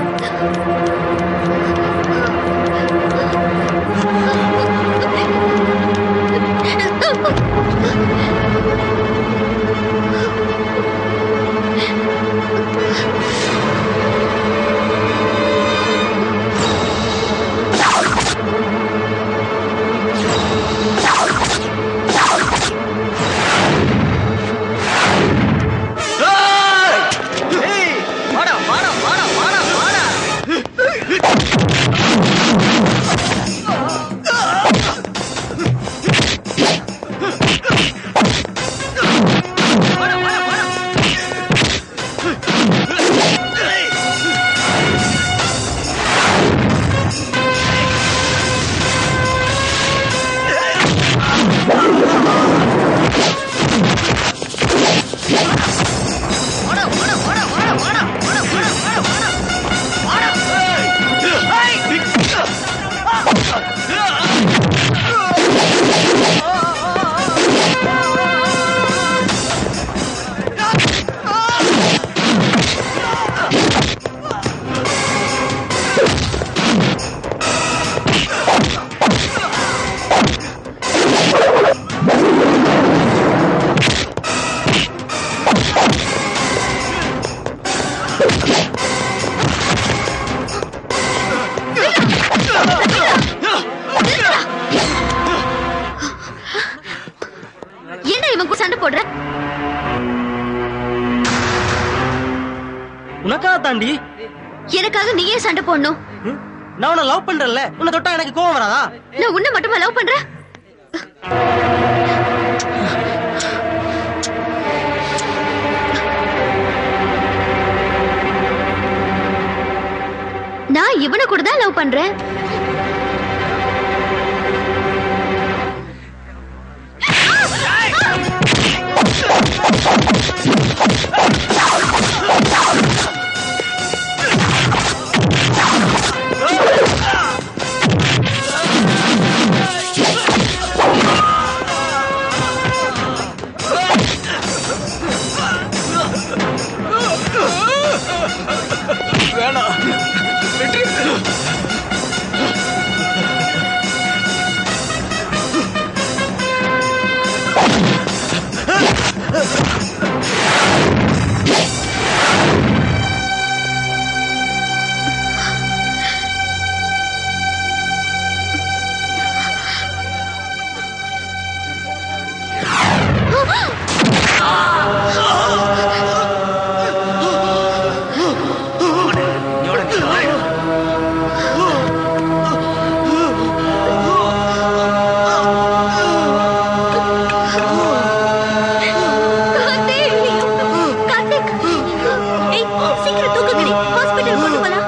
ஏய் வாடா வாடா வாடா வாடா வாடா ஏன்டா இவன் கூட சண்டை போடுற உனக்காக தாண்டி எனக்காக நீயே சண்டை போடணும் நான் உன்னை லவ் பண்றேன்ல உன்னை தொட்டா எனக்கு கோவம் வராதா நான் உன்னை மட்டுமா லவ் பண்றேன் நான் இவனை கூட தான் லவ் பண்றேன் வேணாம் வெற்றி ஏய், சீக்கிரம் தூக்குங்கடி ஹாஸ்பிட்டல் கொண்டு போலாம்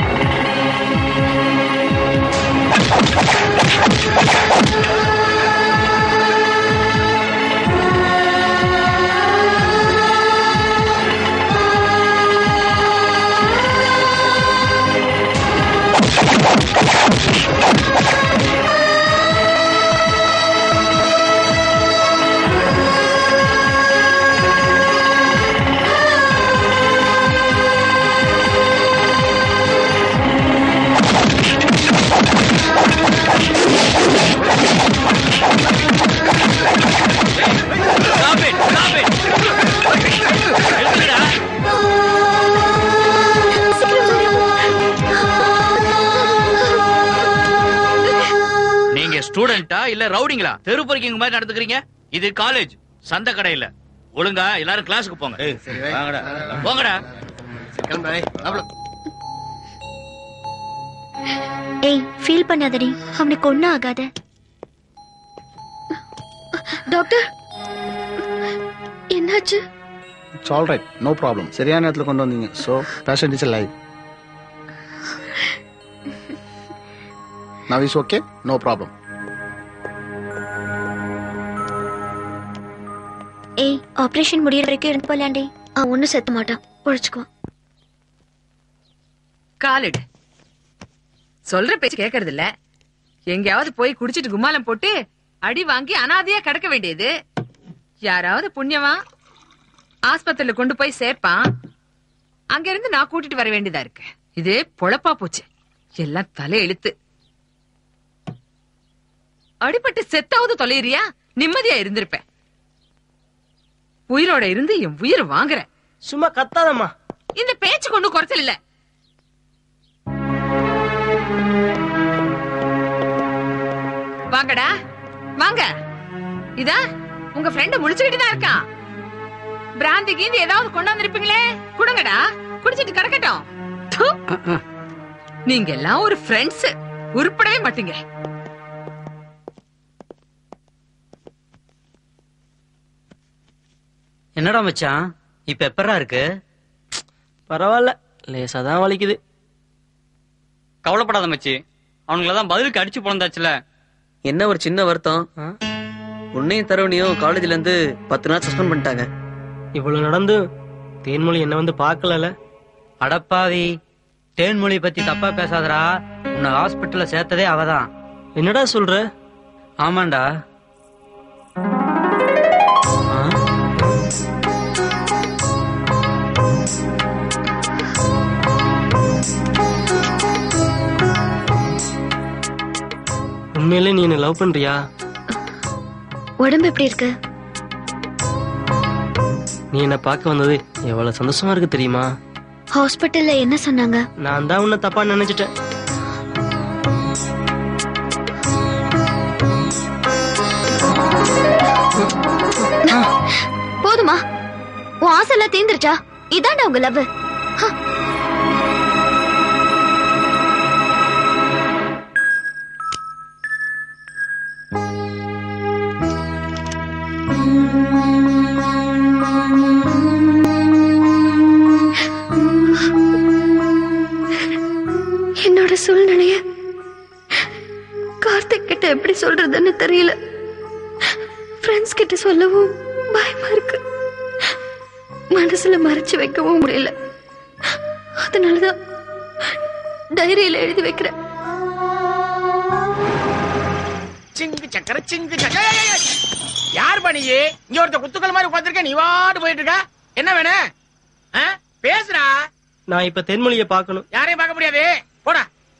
நீங்க ஸ்டூடெண்டா இல்ல ரவுடிங்களா தெரு பொறுக்கிங்க மாதிரி நடந்துக்கிறீங்க இது காலேஜ் சந்த கடை இல்ல ஒழுங்கா எல்லாரும் கிளாஸுக்கு போங்க வாங்கடா போங்கடா ஏய் ஃபீல் பண்ணாதடி அவனுக்கு ஒண்ணும் ஆகாத டாக்டர் என்னாச்சு it's all right no problem சரியான நேரத்தில் கொண்டு வந்தீங்க so patient is live now is okay no problem ஏய் ஆபரேஷன் முடியற வரைக்கும் இருந்து போலாண்டி அவன் ஒன்னும் செத்த மாட்டான் உழைச்சுக்குவான் காலிடு சொல்ற பேச்சு கேக்குறது இல்ல எங்கேயாவது போய் குடிச்சிட்டு கும்மாலம் போட்டு அடி வாங்கி அனாதையா கிடக்க வேண்டியது யாராவது புண்ணியமா ஆஸ்பத்திரியில கொண்டு போய் சேர்ப்பான் அங்க இருந்து நான் கூட்டிட்டு வர வேண்டியதா இருக்கு இது பொழப்பா போச்சு எல்லாம் தலை இழுத்து அடிபட்டு செத்தாவது தொலைறியா நிம்மதியா இருந்திருப்பேன் உயிரோட இருந்து என் உயிரை வாங்குற சும்மா கத்தாதம்மா இந்த பேச்சு கொண்டு குறைச்சல் இல்ல வாங்கடா வாங்க இதா உங்க ஃப்ரெண்ட் முழிச்சுக்கிட்டு தான் இருக்கான் பிராந்தி கீந்தி ஏதாவது கொண்டாந்துருப்பீங்களே கொடுங்கடா குடிச்சிட்டு கிடக்கட்டும் து. நீங்க எல்லாம் ஒரு ஃப்ரெண்ட்ஸ் உருப்படவே மாட்டீங்க என்னடா மச்சான் இப்ப எப்பரா இருக்கு பரவாயில்ல லேசா தான் வலிக்குது கவலைப்படாத மச்சி அவனுங்கள தான் பதிலுக்கு அடிச்சு பிறந்தாச்சுல என்ன ஒரு சின்ன வருத்தம் உன்னையும் தருவனையும் காலேஜ்ல இருந்து பத்து நாள் சஸ்பெண்ட் பண்ணிட்டாங்க இவ்வளவு நடந்து தேன்மொழி என்ன வந்து பார்க்கலல அடப்பாவி தேன்மொழி பத்தி தப்பா பேசாதடா உன்னை ஹாஸ்பிட்டல்ல சேர்த்ததே அவதான் என்னடா சொல்ற ஆமாண்டா உண்மையிலே நீ என்ன லவ் பண்றியா உடம்பு எப்படி இருக்கு நீ என்ன பார்க்க வந்தது எவ்வளவு சந்தோஷமா இருக்கு தெரியுமா ஹாஸ்பிட்டல்ல என்ன சொன்னாங்க நான் தான் உன்னை தப்பா நினைச்சிட்டேன் போதுமா உன் ஆசை எல்லாம் தீந்துருச்சா இதாண்டா உங்க லவ் என்னோட சூழ்நிலைய கார்த்திக் கிட்ட எப்படி சொல்றதுன்னு தெரியல ஃப்ரெண்ட்ஸ் கிட்ட சொல்லவும் பயமா இருக்கு மனசுல மறைச்சு வைக்கவும் முடியல அதனாலதான் டைரியில எழுதி வைக்கிறேன் சிங்கு சக்கர சிங்கு சக்கர ஏய், ஏய், ஏய். யார் பண்ணி இங்க ஒருத்த குத்துக்கள் மாதிரி உட்காந்துருக்க நீ வாட்டு போயிட்டு இருக்க என்ன வேணும் ஆ? பேசுடா நான் இப்ப தென்மொழியை பார்க்கணும் யாரையும் பார்க்க முடியாது போடா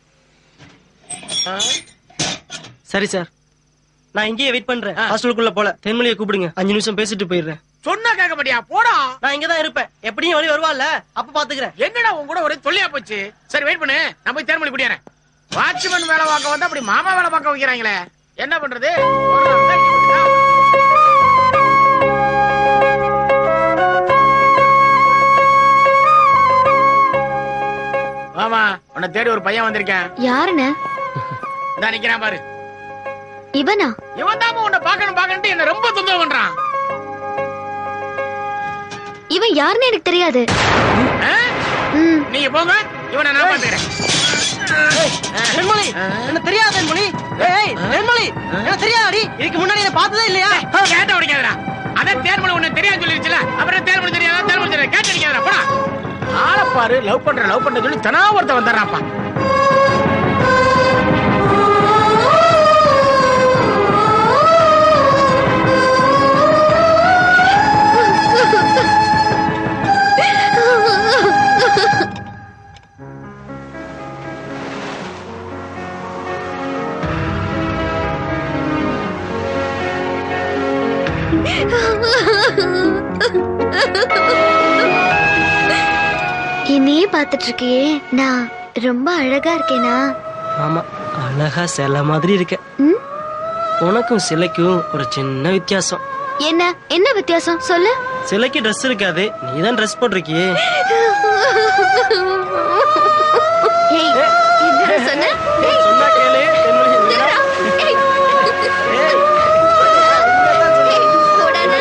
சரி சார் நான் இங்கேயே வெயிட் பண்றேன் ஹாஸ்டலுக்குள்ள போல தென்மொழியை கூப்பிடுங்க அஞ்சு நிமிஷம் பேசிட்டு போயிடுறேன் சொன்னா கேட்க மாட்டியா போடா நான் இங்கதான் இருப்பேன் எப்படியும் வழி வருவாள்ல அப்ப பாத்துக்கிறேன் என்னடா உன் கூட ஒரே தொல்லையா போச்சு சரி வெயிட் பண்ணு நான் போய் தேர்மொழி குடியாரேன் வாட்ச்மேன் வேலை பார்க்க வந்தா அப்படி மாமா வேலை பார்க்க வைக்கிறாங்களே என்ன பண்றது ஒரு நாள் தான் இங்க வந்துட்டா. ஆமா உன்னை தேடி ஒரு பையன் வந்திருக்கேன் யாருன்னு இந்தா நிக்கிறான் பாரு இவனா இவன் தான் உன்னை பார்க்கணும் பார்க்கணும் என்ன ரொம்ப தொந்தரவு பண்றான் இவன் யாருன்னு எனக்கு தெரியாது ஆ? நீங்க போங்க இவனை நான் பாத்துக்கிறேன் தென்மொழி என்ன தெரியாது தென்மொழி ஏய் தென்மொழி என்ன தெரியாதடி இதுக்கு முன்னாடி என்ன பார்த்ததே இல்லையா கேட்ட உடைக்காதடா அதான் தேர்மொழி உன்னை தெரியாது சொல்லிருச்சுல அப்புறம் தேர்மொழி தெரியாதா தேர்மொழி தெரியாது கேட்ட அடிக்காதடா போடா ஆளை பாரு லவ் பண்ற லவ் பண்ற சொல்லி தனா ஒருத்த வந்துடுறாப்பா என்னையே பார்த்துட்டு இருக்கியே நான் ரொம்ப அழகா இருக்கேனா ஆமா அழகா சிலை மாதிரி இருக்க ம்? உனக்கும் சிலைக்கும் ஒரு சின்ன வித்தியாசம் என்ன என்ன வித்தியாசம் சொல்லு சிலைக்கு ட்ரெஸ் இருக்காது நீ தான் ட்ரெஸ் போட்டிருக்கியே ஏய், என்னடா சொன்ன? ஏய், சொன்னா கேளு தென்மொழி என்னடா? ஏய். ஏய், போடாத.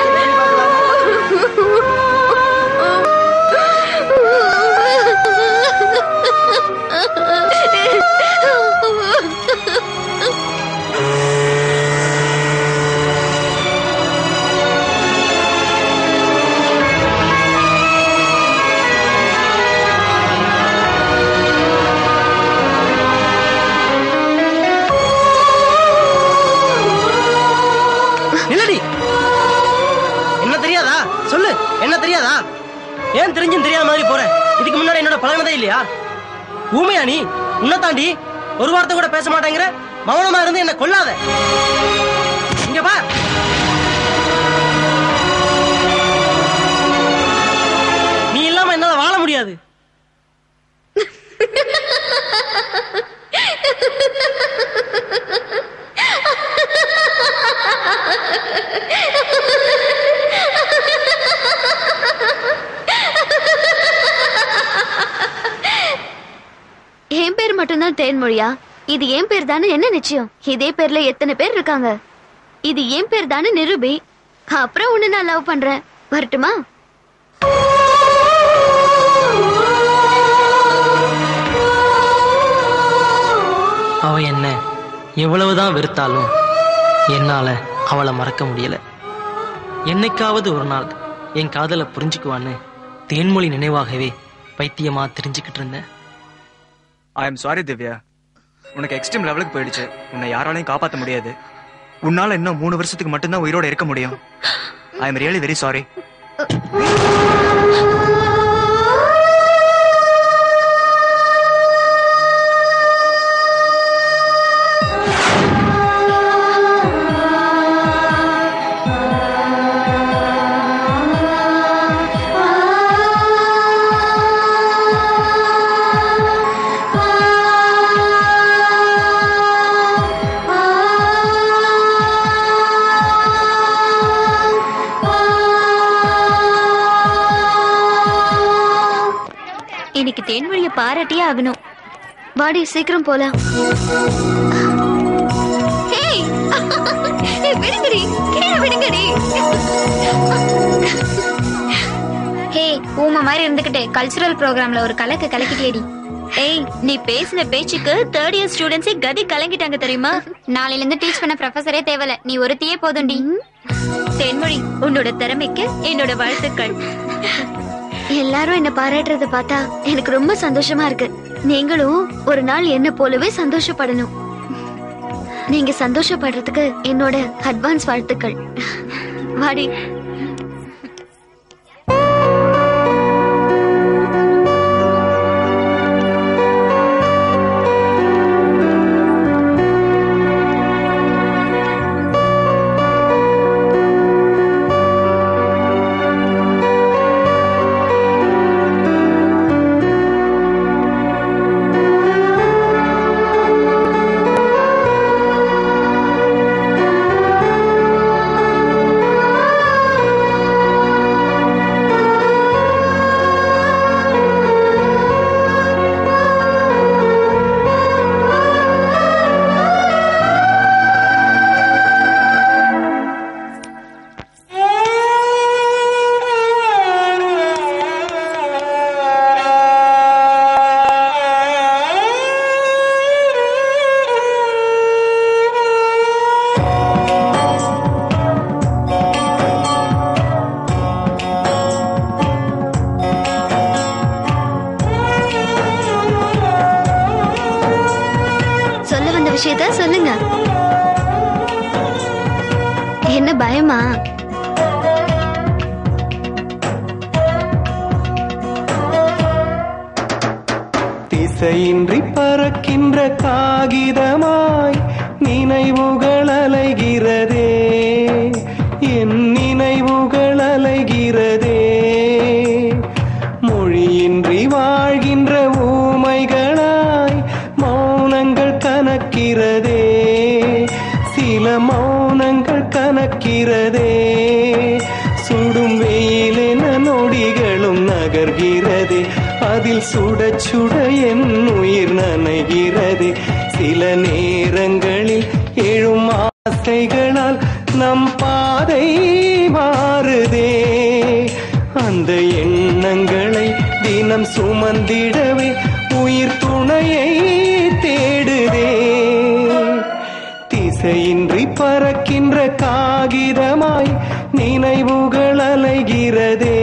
பழகினதே இல்லையா ஊமையா நீ உன்னை தாண்டி ஒரு வார்த்தை கூட பேச மாட்டேங்கிற மௌனமா இருந்து என்ன கொல்லாத இங்க பார் நீ இல்லாம என்னால வாழ முடியாது என் பேர் மட்டும்தான் தேன்மொழியா இது என் பேர் தானே என்ன நிச்சயம் இதே பேர்ல எத்தனை பேர் இருக்காங்க இது என் பேர் தானே நிரூபி அப்புறம் உன்னை நான் லவ் பண்றேன் வரட்டுமா அவ என்ன எவ்வளவுதான் வெறுத்தாலும் என்னால அவளை மறக்க முடியல என்னைக்காவது ஒரு நாள் என் காதலை புரிஞ்சுக்குவான்னு தேன்மொழி நினைவாகவே பைத்தியமா தெரிஞ்சுக்கிட்டு இருந்தேன் ஐ எம் சாரி திவ்யா உனக்கு எக்ஸ்ட்ரீம் லெவலுக்கு போயிடுச்சு உன்னை யாராலையும் காப்பாற்ற முடியாது உன்னால இன்னும் மூணு வருஷத்துக்கு மட்டும்தான் உயிரோட இருக்க முடியும் I am really very sorry இன்னைக்கு தேன்மொழிய பாராட்டியே ஆகணும் வாடி சீக்கிரம் போலாம் ஹேய்! ஏய், விடுங்கடி கீழே விடுங்கடி ஹே ஊமை மாதிரி இருந்துகிட்டு கல்ச்சுரல் ப்ரோக்ராம்ல ஒரு கலக்கு கலக்கிட்டேடி ஏய் நீ பேசின பேச்சுக்கு தேர்ட் இயர் ஸ்டூடெண்ட்ஸே கதி கலங்கிட்டாங்க தெரியுமா நாளையில இருந்து டீச் பண்ண ப்ரொஃபஸரே தேவையில்ல நீ ஒருத்தியே போதும்டி தேன்மொழி உன்னோட திறமைக்கு என்னோட வாழ்த்துக்கள் எல்லாரும் என்ன பாராட்டுறத பார்த்தா எனக்கு ரொம்ப சந்தோஷமா இருக்கு நீங்களும் ஒரு நாள் என்ன போலவே சந்தோஷப்படணும் நீங்க சந்தோஷப்படுறதுக்கு என்னோட அட்வான்ஸ் வாழ்த்துக்கள் வாடி சொல்ல வந்த விஷயத்த சொல்லுங்க என்ன பயமா திசையின்றி பறக்கின்ற காகிதமாய் நினைவுகள் அலைகிறதே என் நினைவுகள் அலைகிறதே மொழியின்றி வாழ்கின்ற ஊமைகளாய் மௌனங்கள் கணக்கிறதே சில மௌனங்கள் கணக்கிறதே சுடும் வெயிலென நொடிகளும் நகர்கிறதே அதில் சுட சுட என் உயிர் நனைகிறது சில நேரங்களில் எழும் ஆசைகளால் நம் பாதை மாறுதே அந்த எண்ணங்களை தினம் சுமந்திடவே உயிர் துணையை தேடுதே திசையின்றி பறக்கின்ற காகிதமாய் நினைவுகள் அலைகிறதே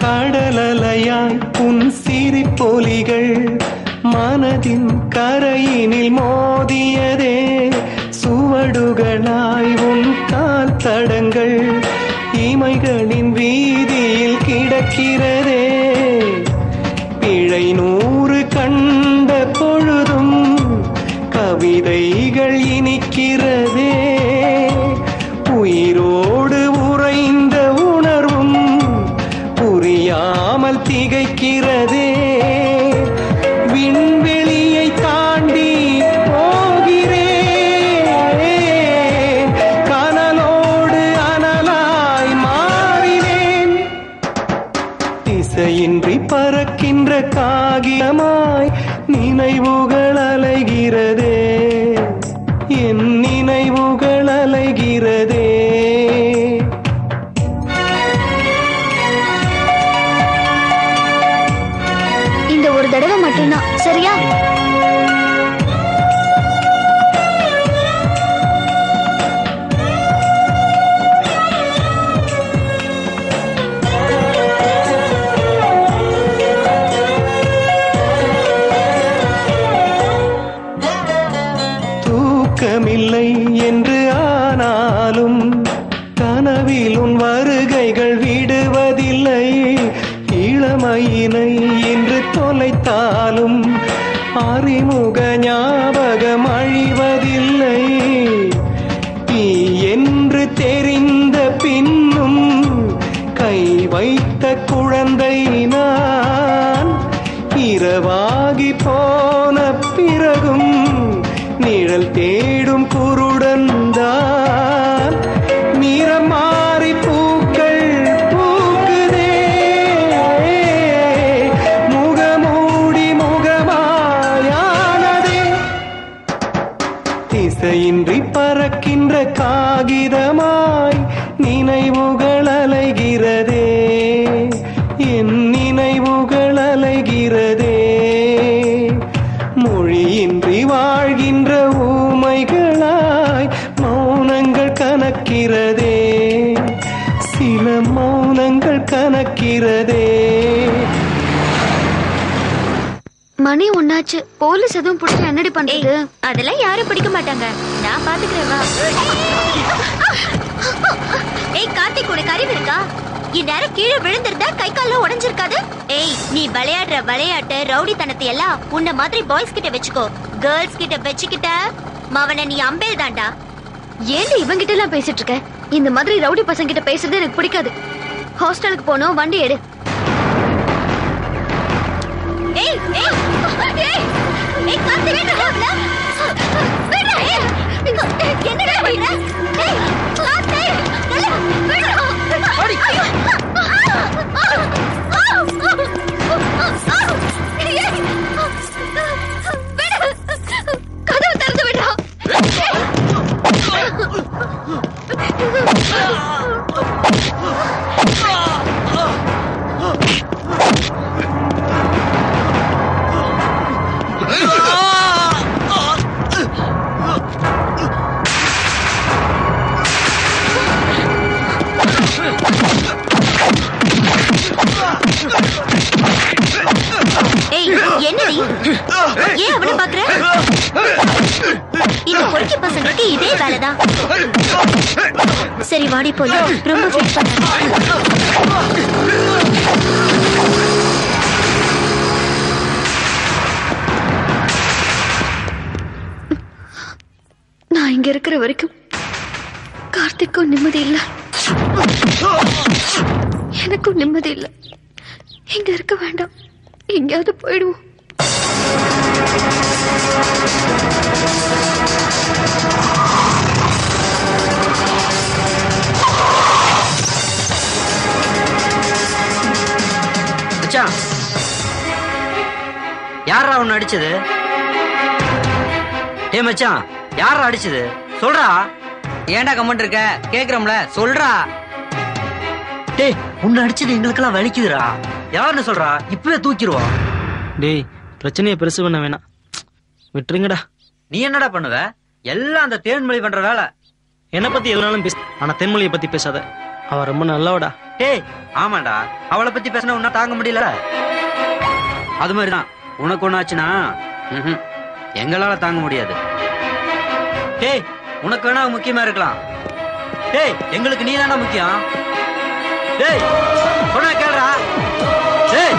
கடலலையாய் உன் சிரிப்பொலிகள் மனதின் கரையினில் மோதியதே சுவடுகளாய் உன் கால் தடங்கள் இமைகளின் வீதியில் கிடக்கிறதே பிழை நூறு கண்ட பொழுதும் கவிதைகள் இனிக்கிறதே உயிரோடு உறைந்த உணர்வும் புரியாமல் திகைக்கிறதே விண்வெளியை தாண்டி போகிறேன் கனலோடு அனலாய் மாறினேன் திசையின்றி பறக்கின்ற காகிதமாய் நினைவுகள் அலைகிறதே என் நினைவுகள் அலைகிறதே இந்த ஒரு தடவை மட்டும்தான் சரியா தூக்கமில்லை என்று ஆனாலும் கனவில் உன் வருகைகள் விடுவதில்லை இளமையினை என்று தொலைத்தாலும் அறிமுக ஞாபகம் அழிவதில்லை நீ என்று தெரிந்த பின்னும் கை வைத்த குழந்தை நான் இரவாகி போன பிறகும் நிழல் தேடும் குருடன்தான் நிறம் மாறி பூக்கள் பூக்குதே முகமூடி முகமாயானதே திசையின்றி பறக்கின்ற காகிதமாய் நினைவுகள் அலைகிறதே என் நினைவுகள் அலைகிறதே மொழியின்றி வாழ்கின்ற ஊமைகளாய் மௌனங்கள் கணக்கிறதே சில மௌனங்கள் கணக்கிறதே மணி ஒன்னாச்சு போலீஸ் எதுவும் பிடிச்சா என்னடி பண்றது அதெல்லாம் யாரும் பிடிக்க மாட்டாங்க நான் பாத்துக்கிறேன் வா ஏய் கார்த்திக் உனக்கு அறிவு இருக்கா இந்நேரம் கீழே விழுந்திருந்தா கை கால்லாம் உடைஞ்சிருக்காது ஏய் நீ விளையாடுற விளையாட்டு ரவுடித்தனத்தை எல்லாம் உன்ன மாதிரி பாய்ஸ் கிட்ட வச்சுக்கோ கேர்ள்ஸ் கிட்ட வச்சுக்கிட்ட மவனை நீ அம்பேல் தாண்டா ஏன்டி இவங்கிட்ட எல்லாம் பேசிட்டு இருக்க இந்த மாதிரி ரவுடி பசங்க கிட்ட பேசுறது எனக்கு பிடிக்காது ஹாஸ்டலுக்கு போனோம் வண்டி எடு ஏய் ஏய் ஏய் ஏய் கார்த்திக் வேண்டாம் அவள வேண்டாம் ஏய் என்னடா பண்ண ஏய் கார்த்திக் நல்ல வேண்டாம் ஓடி கதவு திறந்து விடா ஏய் என்னடி ஏன் அவனை பாக்குற இந்த பொறுக்கி பசங்களுக்கு இதே வேலைதான் சரி வாடி போல ரொம்ப ஃபீல் பண்ண நான் இங்க இருக்கிற வரைக்கும் கார்த்திக்கும் நிம்மதி இல்ல எனக்கும் நிம்மதி இல்ல இங்க இருக்க வேண்டாம் எங்கேயாவது போயிடுவோம் மச்சான் யாரா உன்னை அடிச்சது ஏ மச்சான் யாரா அடிச்சது சொல்றா ஏன்டா கமெண்ட் இருக்க கேக்குறோம்ல சொல்றா டேய் உன்னை அடிச்சது எங்களுக்கெல்லாம் வலிக்குதுடா யாருன்னு சொல்றா இப்பவே தூக்கிடுவோம் டேய் பிரச்சனையை பெருசு பண்ண வேணாம் விட்டுருங்கடா நீ என்னடா பண்ணுவ எல்லாம் அந்த தேன்மொழி பண்ற வேலை என்னை பத்தி எதுனாலும் பேச ஆனா தென்மொழியை பத்தி பேசாத அவ ரொம்ப நல்லவடா டேய் ஆமாடா அவளை பத்தி பேசினா உன்னா தாங்க முடியல அது மாதிரிதான் உனக்கு ஒண்ணாச்சுன்னா ம்ஹும், எங்களால தாங்க முடியாது டேய் உனக்கு வேணா அவ முக்கியமா இருக்கலாம் டேய் எங்களுக்கு நீ தானே முக்கியம் டேய் சொன்னா கேளுடா டேய்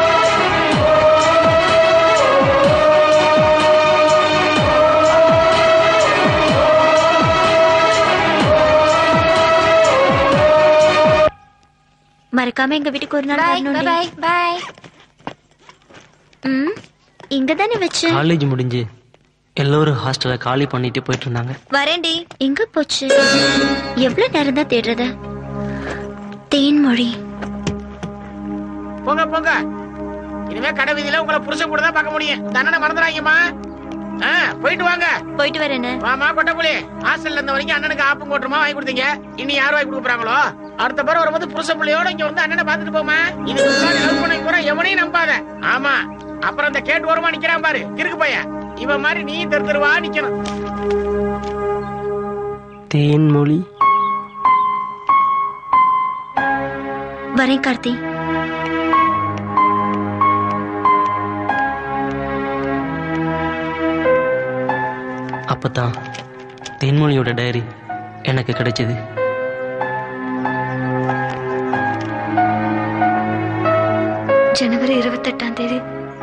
மறக்காம எங்க வீட்டுக்கு ஒரு நாள் Bye, வரணும்டி. bye, bye. ம் இங்க தானே வச்சு காலேஜ் முடிஞ்சு எல்லோரும் ஹாஸ்டலை காலி பண்ணிட்டு போயிட்டு இருந்தாங்க வரேன்டி எங்க போச்சு எவ்வளவு நேரம் தான் தேடுறது தேன்மொழி போங்க போங்க இனிமே கடை வீதியில உங்களை புருஷன் கூட தான் பார்க்க முடியும் தண்டனை மறந்துடாங்கம்மா ஆ, போயிட்டு வாங்க போயிட்டு வரேன்னு வாமா கொட்டப்புலி ஹாஸ்டல்ல இருந்த வரைக்கும் அண்ணனுக்கு ஆப்பம் கோட்டுமா வாங்கி கொடுத்தீங்க இனி யார் வாங்கி கொடுக்க போறாங்களோ அடுத்த பேர் வரும்போது புருஷ பிள்ளையோட இங்க வந்து அண்ணனை பாத்துட்டு போமா இதுக்கு முன்னாடி லவ் பண்ணி கூட எவனையும் நம்பாத ஆமா அப்புறம் இந்த கேட்டு ஓரமா நிக்கிறான் பாரு கிறுக்கு பையன் இவன் மாதிரி நீ தெரு தெருவா நிக்கணும் தேன்மொழி வரேன் கார்த்தி அப்பதான் தேன்மொழியோட டைரி எனக்கு கிடைச்சது ஜனவரி இருபத்தெட்டாம் தேதி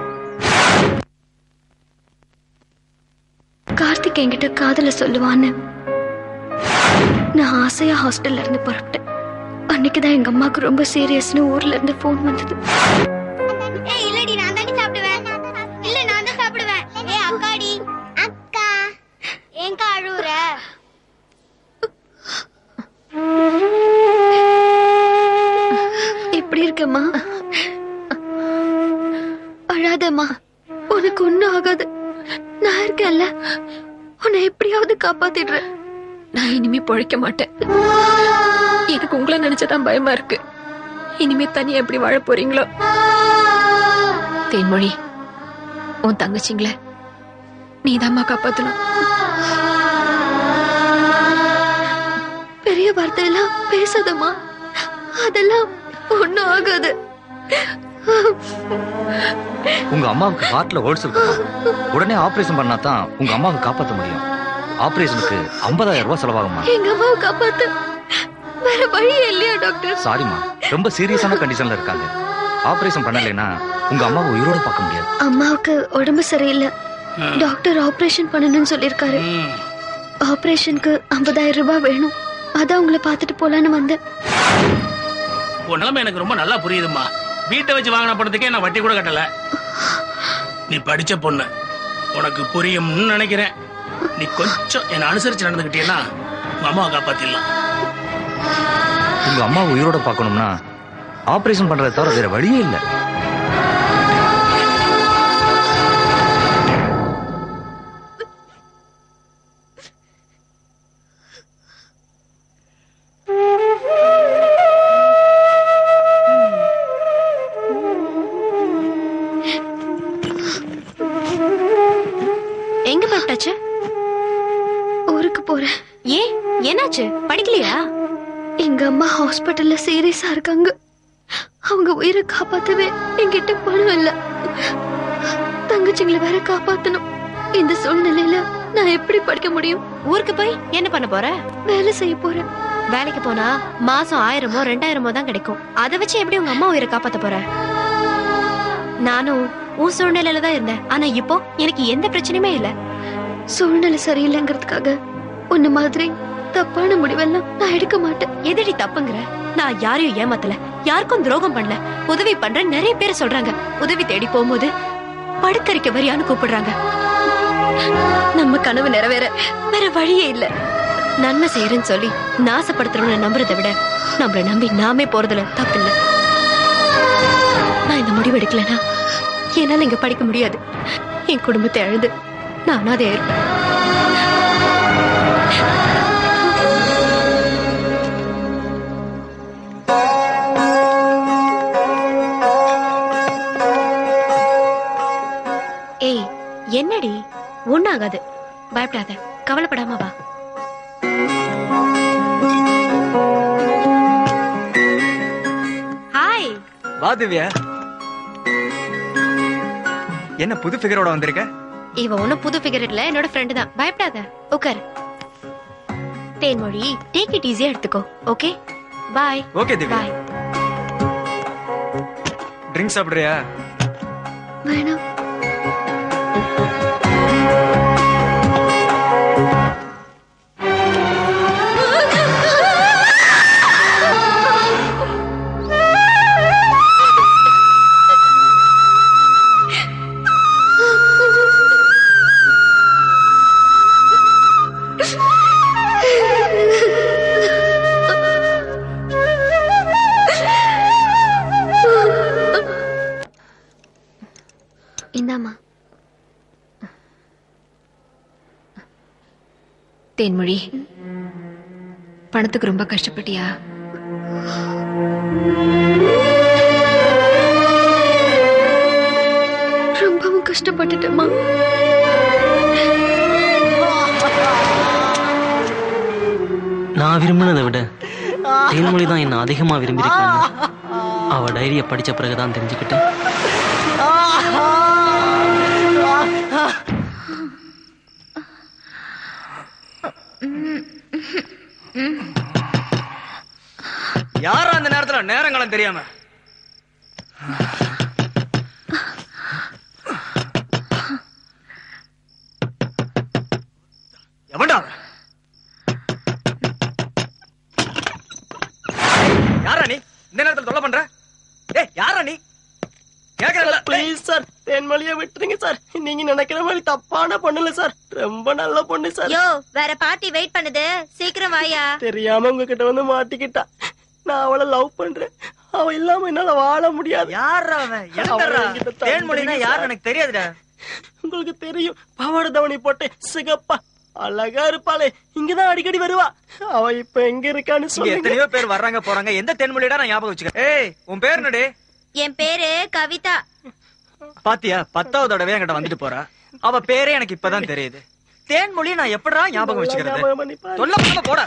கார்த்திக் என்கிட்ட காதல சொல்லுவான்னு நான் ஆசையா ஹாஸ்டல்ல இருந்து புறப்பட்டேன் அன்னைக்குதான் எங்க அம்மாவுக்கு ரொம்ப சீரியஸ்னு ஊர்ல இருந்து போன் வந்தது ஏய் இல்லடி நான் தாண்டி சாப்பிடுவேன் இல்ல நான் தான் சாப்பிடுவேன் ஏய் அக்காடி அக்கா ஏங்கா அழுவுற எப்படி இருக்கம்மா அழாதம்மா உனக்கு ஒண்ணும் ஆகாது நான் இருக்கேன்ல உன்னை எப்படியாவது காப்பாத்திடுறேன் நான் இனிமே பொழைக்க மாட்டேன் எனக்கு உங்களை நினைச்சதான் பயமா இருக்கு இனிமே தனியா எப்படி வாழ போறீங்களோ தேன்மொழி உன் தங்கச்சிங்கள நீதாம்மா காப்பாத்தணும் பெரிய வார்த்தையெல்லாம் பேசாதம்மா அதெல்லாம் ஒண்ணும் ஆகாது உங்க அம்மாவுக்கு ஹார்ட்ல ஹோல்ஸ் இருக்கு உடனே ஆபரேஷன் பண்ணா தான் உங்க அம்மாவை காப்பாத்த முடியும் ஆபரேஷனுக்கு 50000 ரூபாய் செலவாகுமா எங்க அம்மாவை காப்பாத்த வேற வழியே இல்லையா டாக்டர் சாரிம்மா ரொம்ப சீரியஸான கண்டிஷன்ல இருக்காங்க ஆபரேஷன் பண்ணலைன்னா உங்க அம்மாவை உயிரோட பார்க்க முடியாது அம்மாவுக்கு உடம்பு சரியில்லை டாக்டர் ஆபரேஷன் பண்ணணும்னு சொல்லிருக்காரு ஆபரேஷனுக்கு 50000 ரூபாய் வேணும் அதான் உங்களை பார்த்துட்டு போலான்னு வந்தேன் உன் நிலைமை எனக்கு ரொம்ப நல்லா புரியுதும்மா வீட்டை வச்சு வாங்கின பணத்துக்கே நான் வட்டி கூட கட்டல நீ படிச்ச பொண்ணு உனக்கு புரியும்னு நினைக்கிறேன் நீ கொஞ்சம் என்னை அனுசரிச்சு நடந்துக்கிட்டீன்னா உங்க அம்மாவை காப்பாத்திடலாம் உங்க அம்மாவை உயிரோட பார்க்கணும்னா ஆபரேஷன் பண்றதை தவிர வேற வழியே இல்லை எங்க புறப்பட்டாச்சு ஊருக்கு போறேன் ஏன் என்னாச்சு படிக்கலையா எங்க அம்மா ஹாஸ்பிட்டல்ல சீரியஸா இருக்காங்க அவங்க உயிரை காப்பாத்தவே என்கிட்ட பணம் இல்ல தங்கச்சிங்களை வேற காப்பாத்தணும் இந்த சூழ்நிலையில நான் எப்படி படிக்க முடியும் ஊருக்கு போய் என்ன பண்ண போற வேலை செய்ய போறேன் வேலைக்கு போனா மாசம் ஆயிரமோ ரெண்டாயிரமோ தான் கிடைக்கும் அதை வச்சு எப்படி உங்க அம்மா உயிரை காப்பாத்த போற நானும் உன் சூழ்நிலையில தான் இருந்தேன் ஆனா இப்போ எனக்கு எந்த பிரச்சனையுமே இல்ல சூழ்நிலை சரியில்லைங்கிறதுக்காக உன்ன மாதிரி தப்பான முடிவெல்லாம் நான் எடுக்க மாட்டேன் எதிரி தப்புங்கிற நான் யாரையும் ஏமாத்தல யாருக்கும் துரோகம் பண்ணல உதவி பண்ற நிறைய பேர் சொல்றாங்க உதவி தேடி போகும்போது படுக்கறிக்க வரியான்னு கூப்பிடுறாங்க நம்ம கனவு நிறைவேற வேற வழியே இல்ல நன்மை செய்யறேன்னு சொல்லி நாசப்படுத்துறவனை நம்புறதை விட நம்மள நம்பி நாமே போறதுல தப்பு இல்ல நான் இந்த முடிவு எடுக்கலனா என்னால இங்க படிக்க முடியாது என் குடும்பத்தை அழுது நான் அனாதையா இருப்பேன் ஏய் என்னடி ஒண்ணாகாது பயப்படாத கவலைப்படாம வா வா திவ்யா என்ன புது ஃபிகரோட வந்திருக்க இவ ஒண்ணும் புது ஃபிகர் இல்ல என்னோட ஃப்ரெண்டு தான் பயப்படாத உட்கார் தேன்மொழி டேக் இட் ஈஸியா எடுத்துக்கோ okay bye okay Divya bye drink சாப்பிடுறியா வேணாம் இந்தாம்மா தேன்மொழி பணத்துக்கு ரொம்ப கஷ்டப்பட்டியா ரொம்பவும் கஷ்டப்பட்டுட்டேம்மா நான் விரும்பினதை விட தேன்மொழி தான் என்ன அதிகமா விரும்பியிருக்காங்க அவ டைரிய படிச்ச பிறகுதான் தெரிஞ்சுக்கிட்டேன் யாரா அந்த நேரத்துல நேரங்காலம் தெரியாம எவன்டா அவன்? யாரா நீ இந்த நேரத்துல தொல்லை பண்ற ஏய் யாரா நீ கேக்குறல ப்ளீஸ் சார் தேன்மொழியை விட்டுருங்க சார் நீங்க நினைக்கிற மாதிரி தப்பான பொண்ணுல சார் ரொம்ப நல்ல பொண்ணு சார் யோ வேற பார்ட்டி வெயிட் பண்ணுது சீக்கிரம் வாயா தெரியாம உங்ககிட்ட வந்து மாட்டிக்கிட்டா நான் அவளை லவ் பண்றேன் அவ இல்லாம என்னால வாழ முடியாது யாரா அவன் எழுந்தர்றா. தேன்மொழினா யாருன்னு எனக்கு தெரியாதுடா உங்களுக்கு தெரியும் பவாட தவணி போட்டு சிகப்பா அழகா இருப்பாளே இங்கதான் அடிக்கடி வருவா அவ இப்ப எங்க இருக்கான்னு இங்க சொல்லுங்க எத்தனையோ பேர் வர்றாங்க போறாங்க எந்த தென்மொழிடா நான் ஞாபகம் வச்சுக்கிறேன் ஏய் உன் பேர் என்னடி என் பேரு கவிதா பாத்தியா பத்தாவது தடவை என்கிட்ட வந்துட்டு போறா அவ பேரே எனக்கு இப்பதான் தெரியுது தேன்மொழி நான் எப்படா ஞாபகம் வச்சுக்கிறது தொல்ல பண்ண போட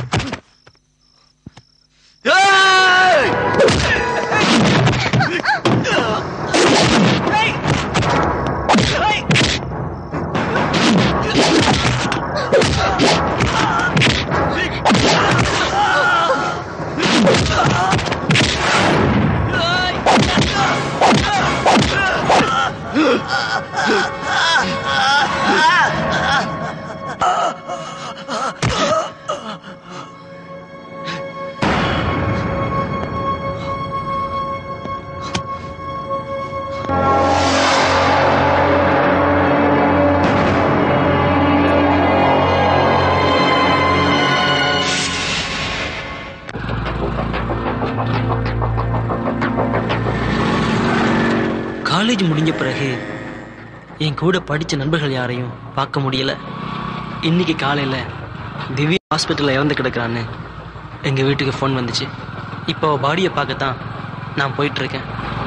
காலேஜ் முடிஞ்ச பிறகு என் கூட படிச்ச நண்பர்கள் யாரையும் பார்க்க முடியல இன்னைக்கு காலையில திவ்யா ஹாஸ்பிட்டல்ல இறந்து கிடக்குறான்னு எங்க வீட்டுக்கு ஃபோன் வந்துச்சு இப்போ அவ பாடியை பார்க்கத்தான் நான் போயிட்டு இருக்கேன்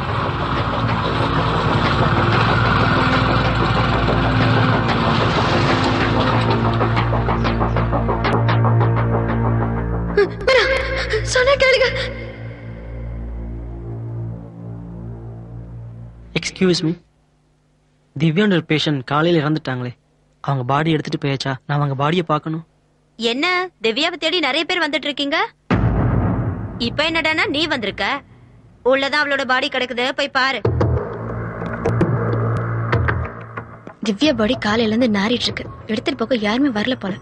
சொன்ன கேளுங்க எக்ஸ்கியூஸ் மீ திவ்யான்ற பேஷண்ட் காலையில இறந்துட்டாங்களே அவங்க பாடி எடுத்துட்டு போயாச்சா நான் அவங்க பாடியை பார்க்கணும் என்ன திவ்யாவை தேடி நிறைய பேர் வந்துட்டு இருக்கீங்க இப்ப என்னடானா நீ வந்திருக்க உள்ளதான் அவளோட பாடி கிடக்குது போய் பாரு திவ்யா பாடி காலையில இருந்து நாறிட்டு இருக்கு எடுத்துட்டு போக யாருமே வரல போல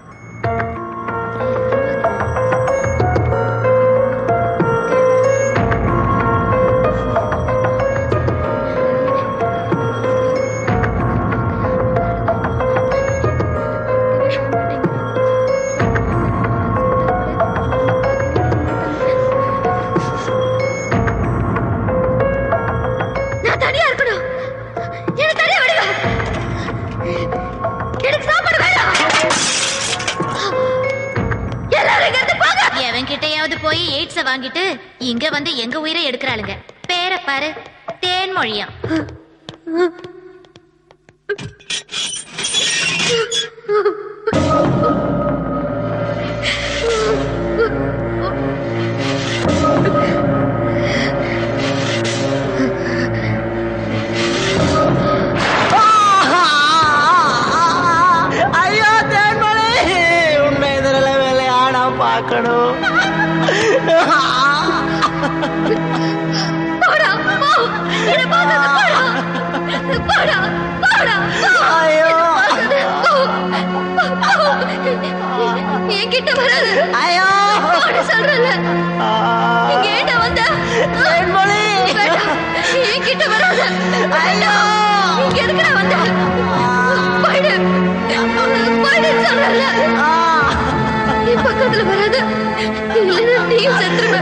நான் தனியா இருக்கணும் எனக்கு தனியா விடுங்க எனக்கு சாப்பாடு வேண்டாம் எல்லாரும் இங்க இருந்து போங்க எவன் கிட்டயாவது போய் எய்ட்ஸ வாங்கிட்டு இங்க வந்து எங்க உயிரை எடுக்கிறாளுங்க பேரை பாரு தேன்மொழியா போடா போ என்ன பார்க்காத போடா போடா போடா ஐயோ என்கிட்ட வராது ஐயோ போட சொல்றல இங்க ஏண்டா வந்த தேன்மொழி என்கிட்ட வராத ஐயோ இங்க எதுக்குடா வந்த போயிடு போயிடு சொல்றல என் பக்கத்துல வராத இல்லைன்னா நீயும் செத்துருவ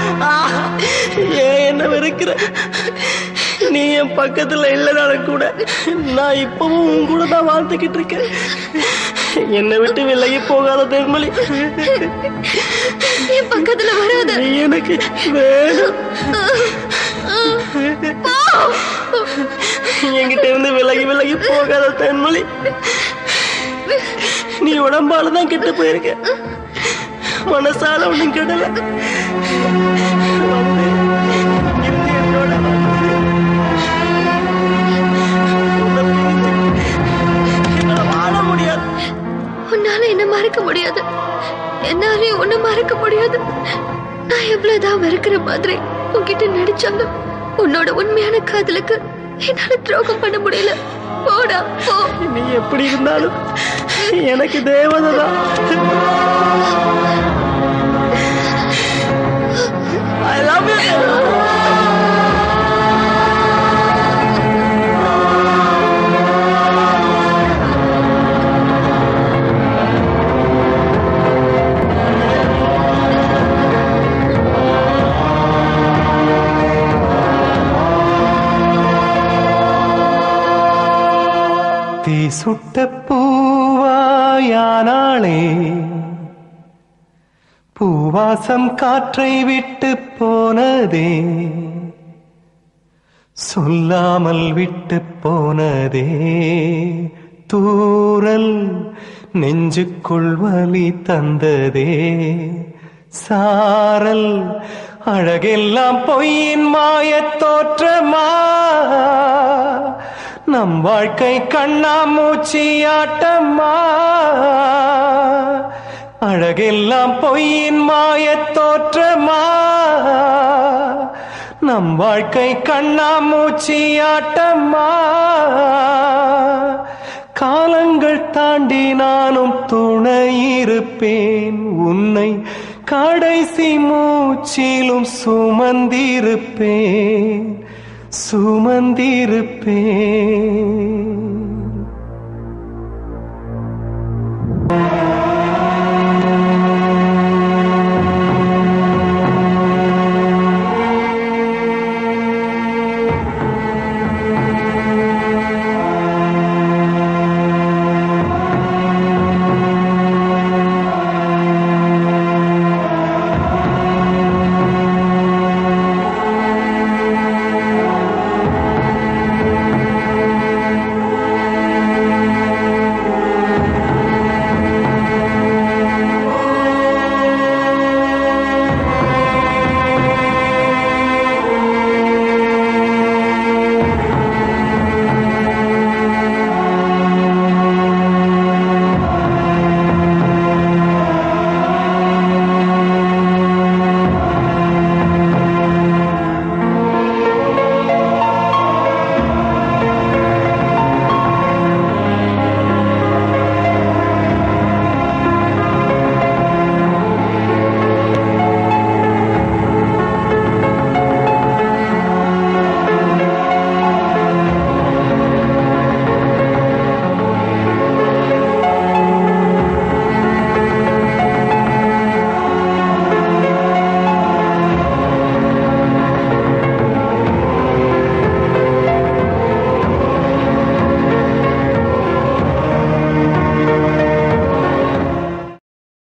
ஏன் என்ன வெறுக்கிற நீ என் பக்கத்துல இல்லனாலும் கூட நான் இப்பவும் உன் கூட தான் வாழ்ந்துகிட்டு இருக்கேன் என்னை விட்டு விலகி போகாத தேன்மொழி என் பக்கத்துல வராத நீ எனக்கு வேணும் என்கிட்ட இருந்து விலகி விலகி போகாத தேன்மொழி நீ உடம்பால தான் கெட்டு போயிருக்க மனசால ஒண்ணும் கெடல வந்து இருந்து என்னோட வந்து உன்னை பிரிஞ்சு என்னால வாழ முடியாது உன்னால என்ன மறக்க முடியாது என்னாலையும் உன்னை மறக்க முடியாது நான் எவ்வளவுதான் வெறுக்கிற மாதிரி உன்கிட்ட நடிச்சாலும் உன்னோட உண்மையான காதலுக்கு என்னால துரோகம் பண்ண முடியல போடா போ நீ எப்படி இருந்தாலும் எனக்கு தேவதை தான் ஐ லவ் யூ தீ சுட்ட பூவாயானாளே பூவாசம் காற்றை விட்டு போனதே சொல்லாமல் விட்டு போனதே தூரல் நெஞ்சுக்குள் வலி தந்ததே சாரல் அழகெல்லாம் பொய்யின் மாயத் தோற்றமா நம் வாழ்க்கை கண்ணாமூச்சி ஆட்டம்மா அழகெல்லாம் பொய்யின் மாயத் தோற்றமா நம் வாழ்க்கை கண்ணாமூச்சி ஆட்டம்மா காலங்கள் தாண்டி நானும் துணையிருப்பேன் உன்னை கடைசி மூச்சிலும் சுமந்திருப்பேன் சுமந்திருப்பேன்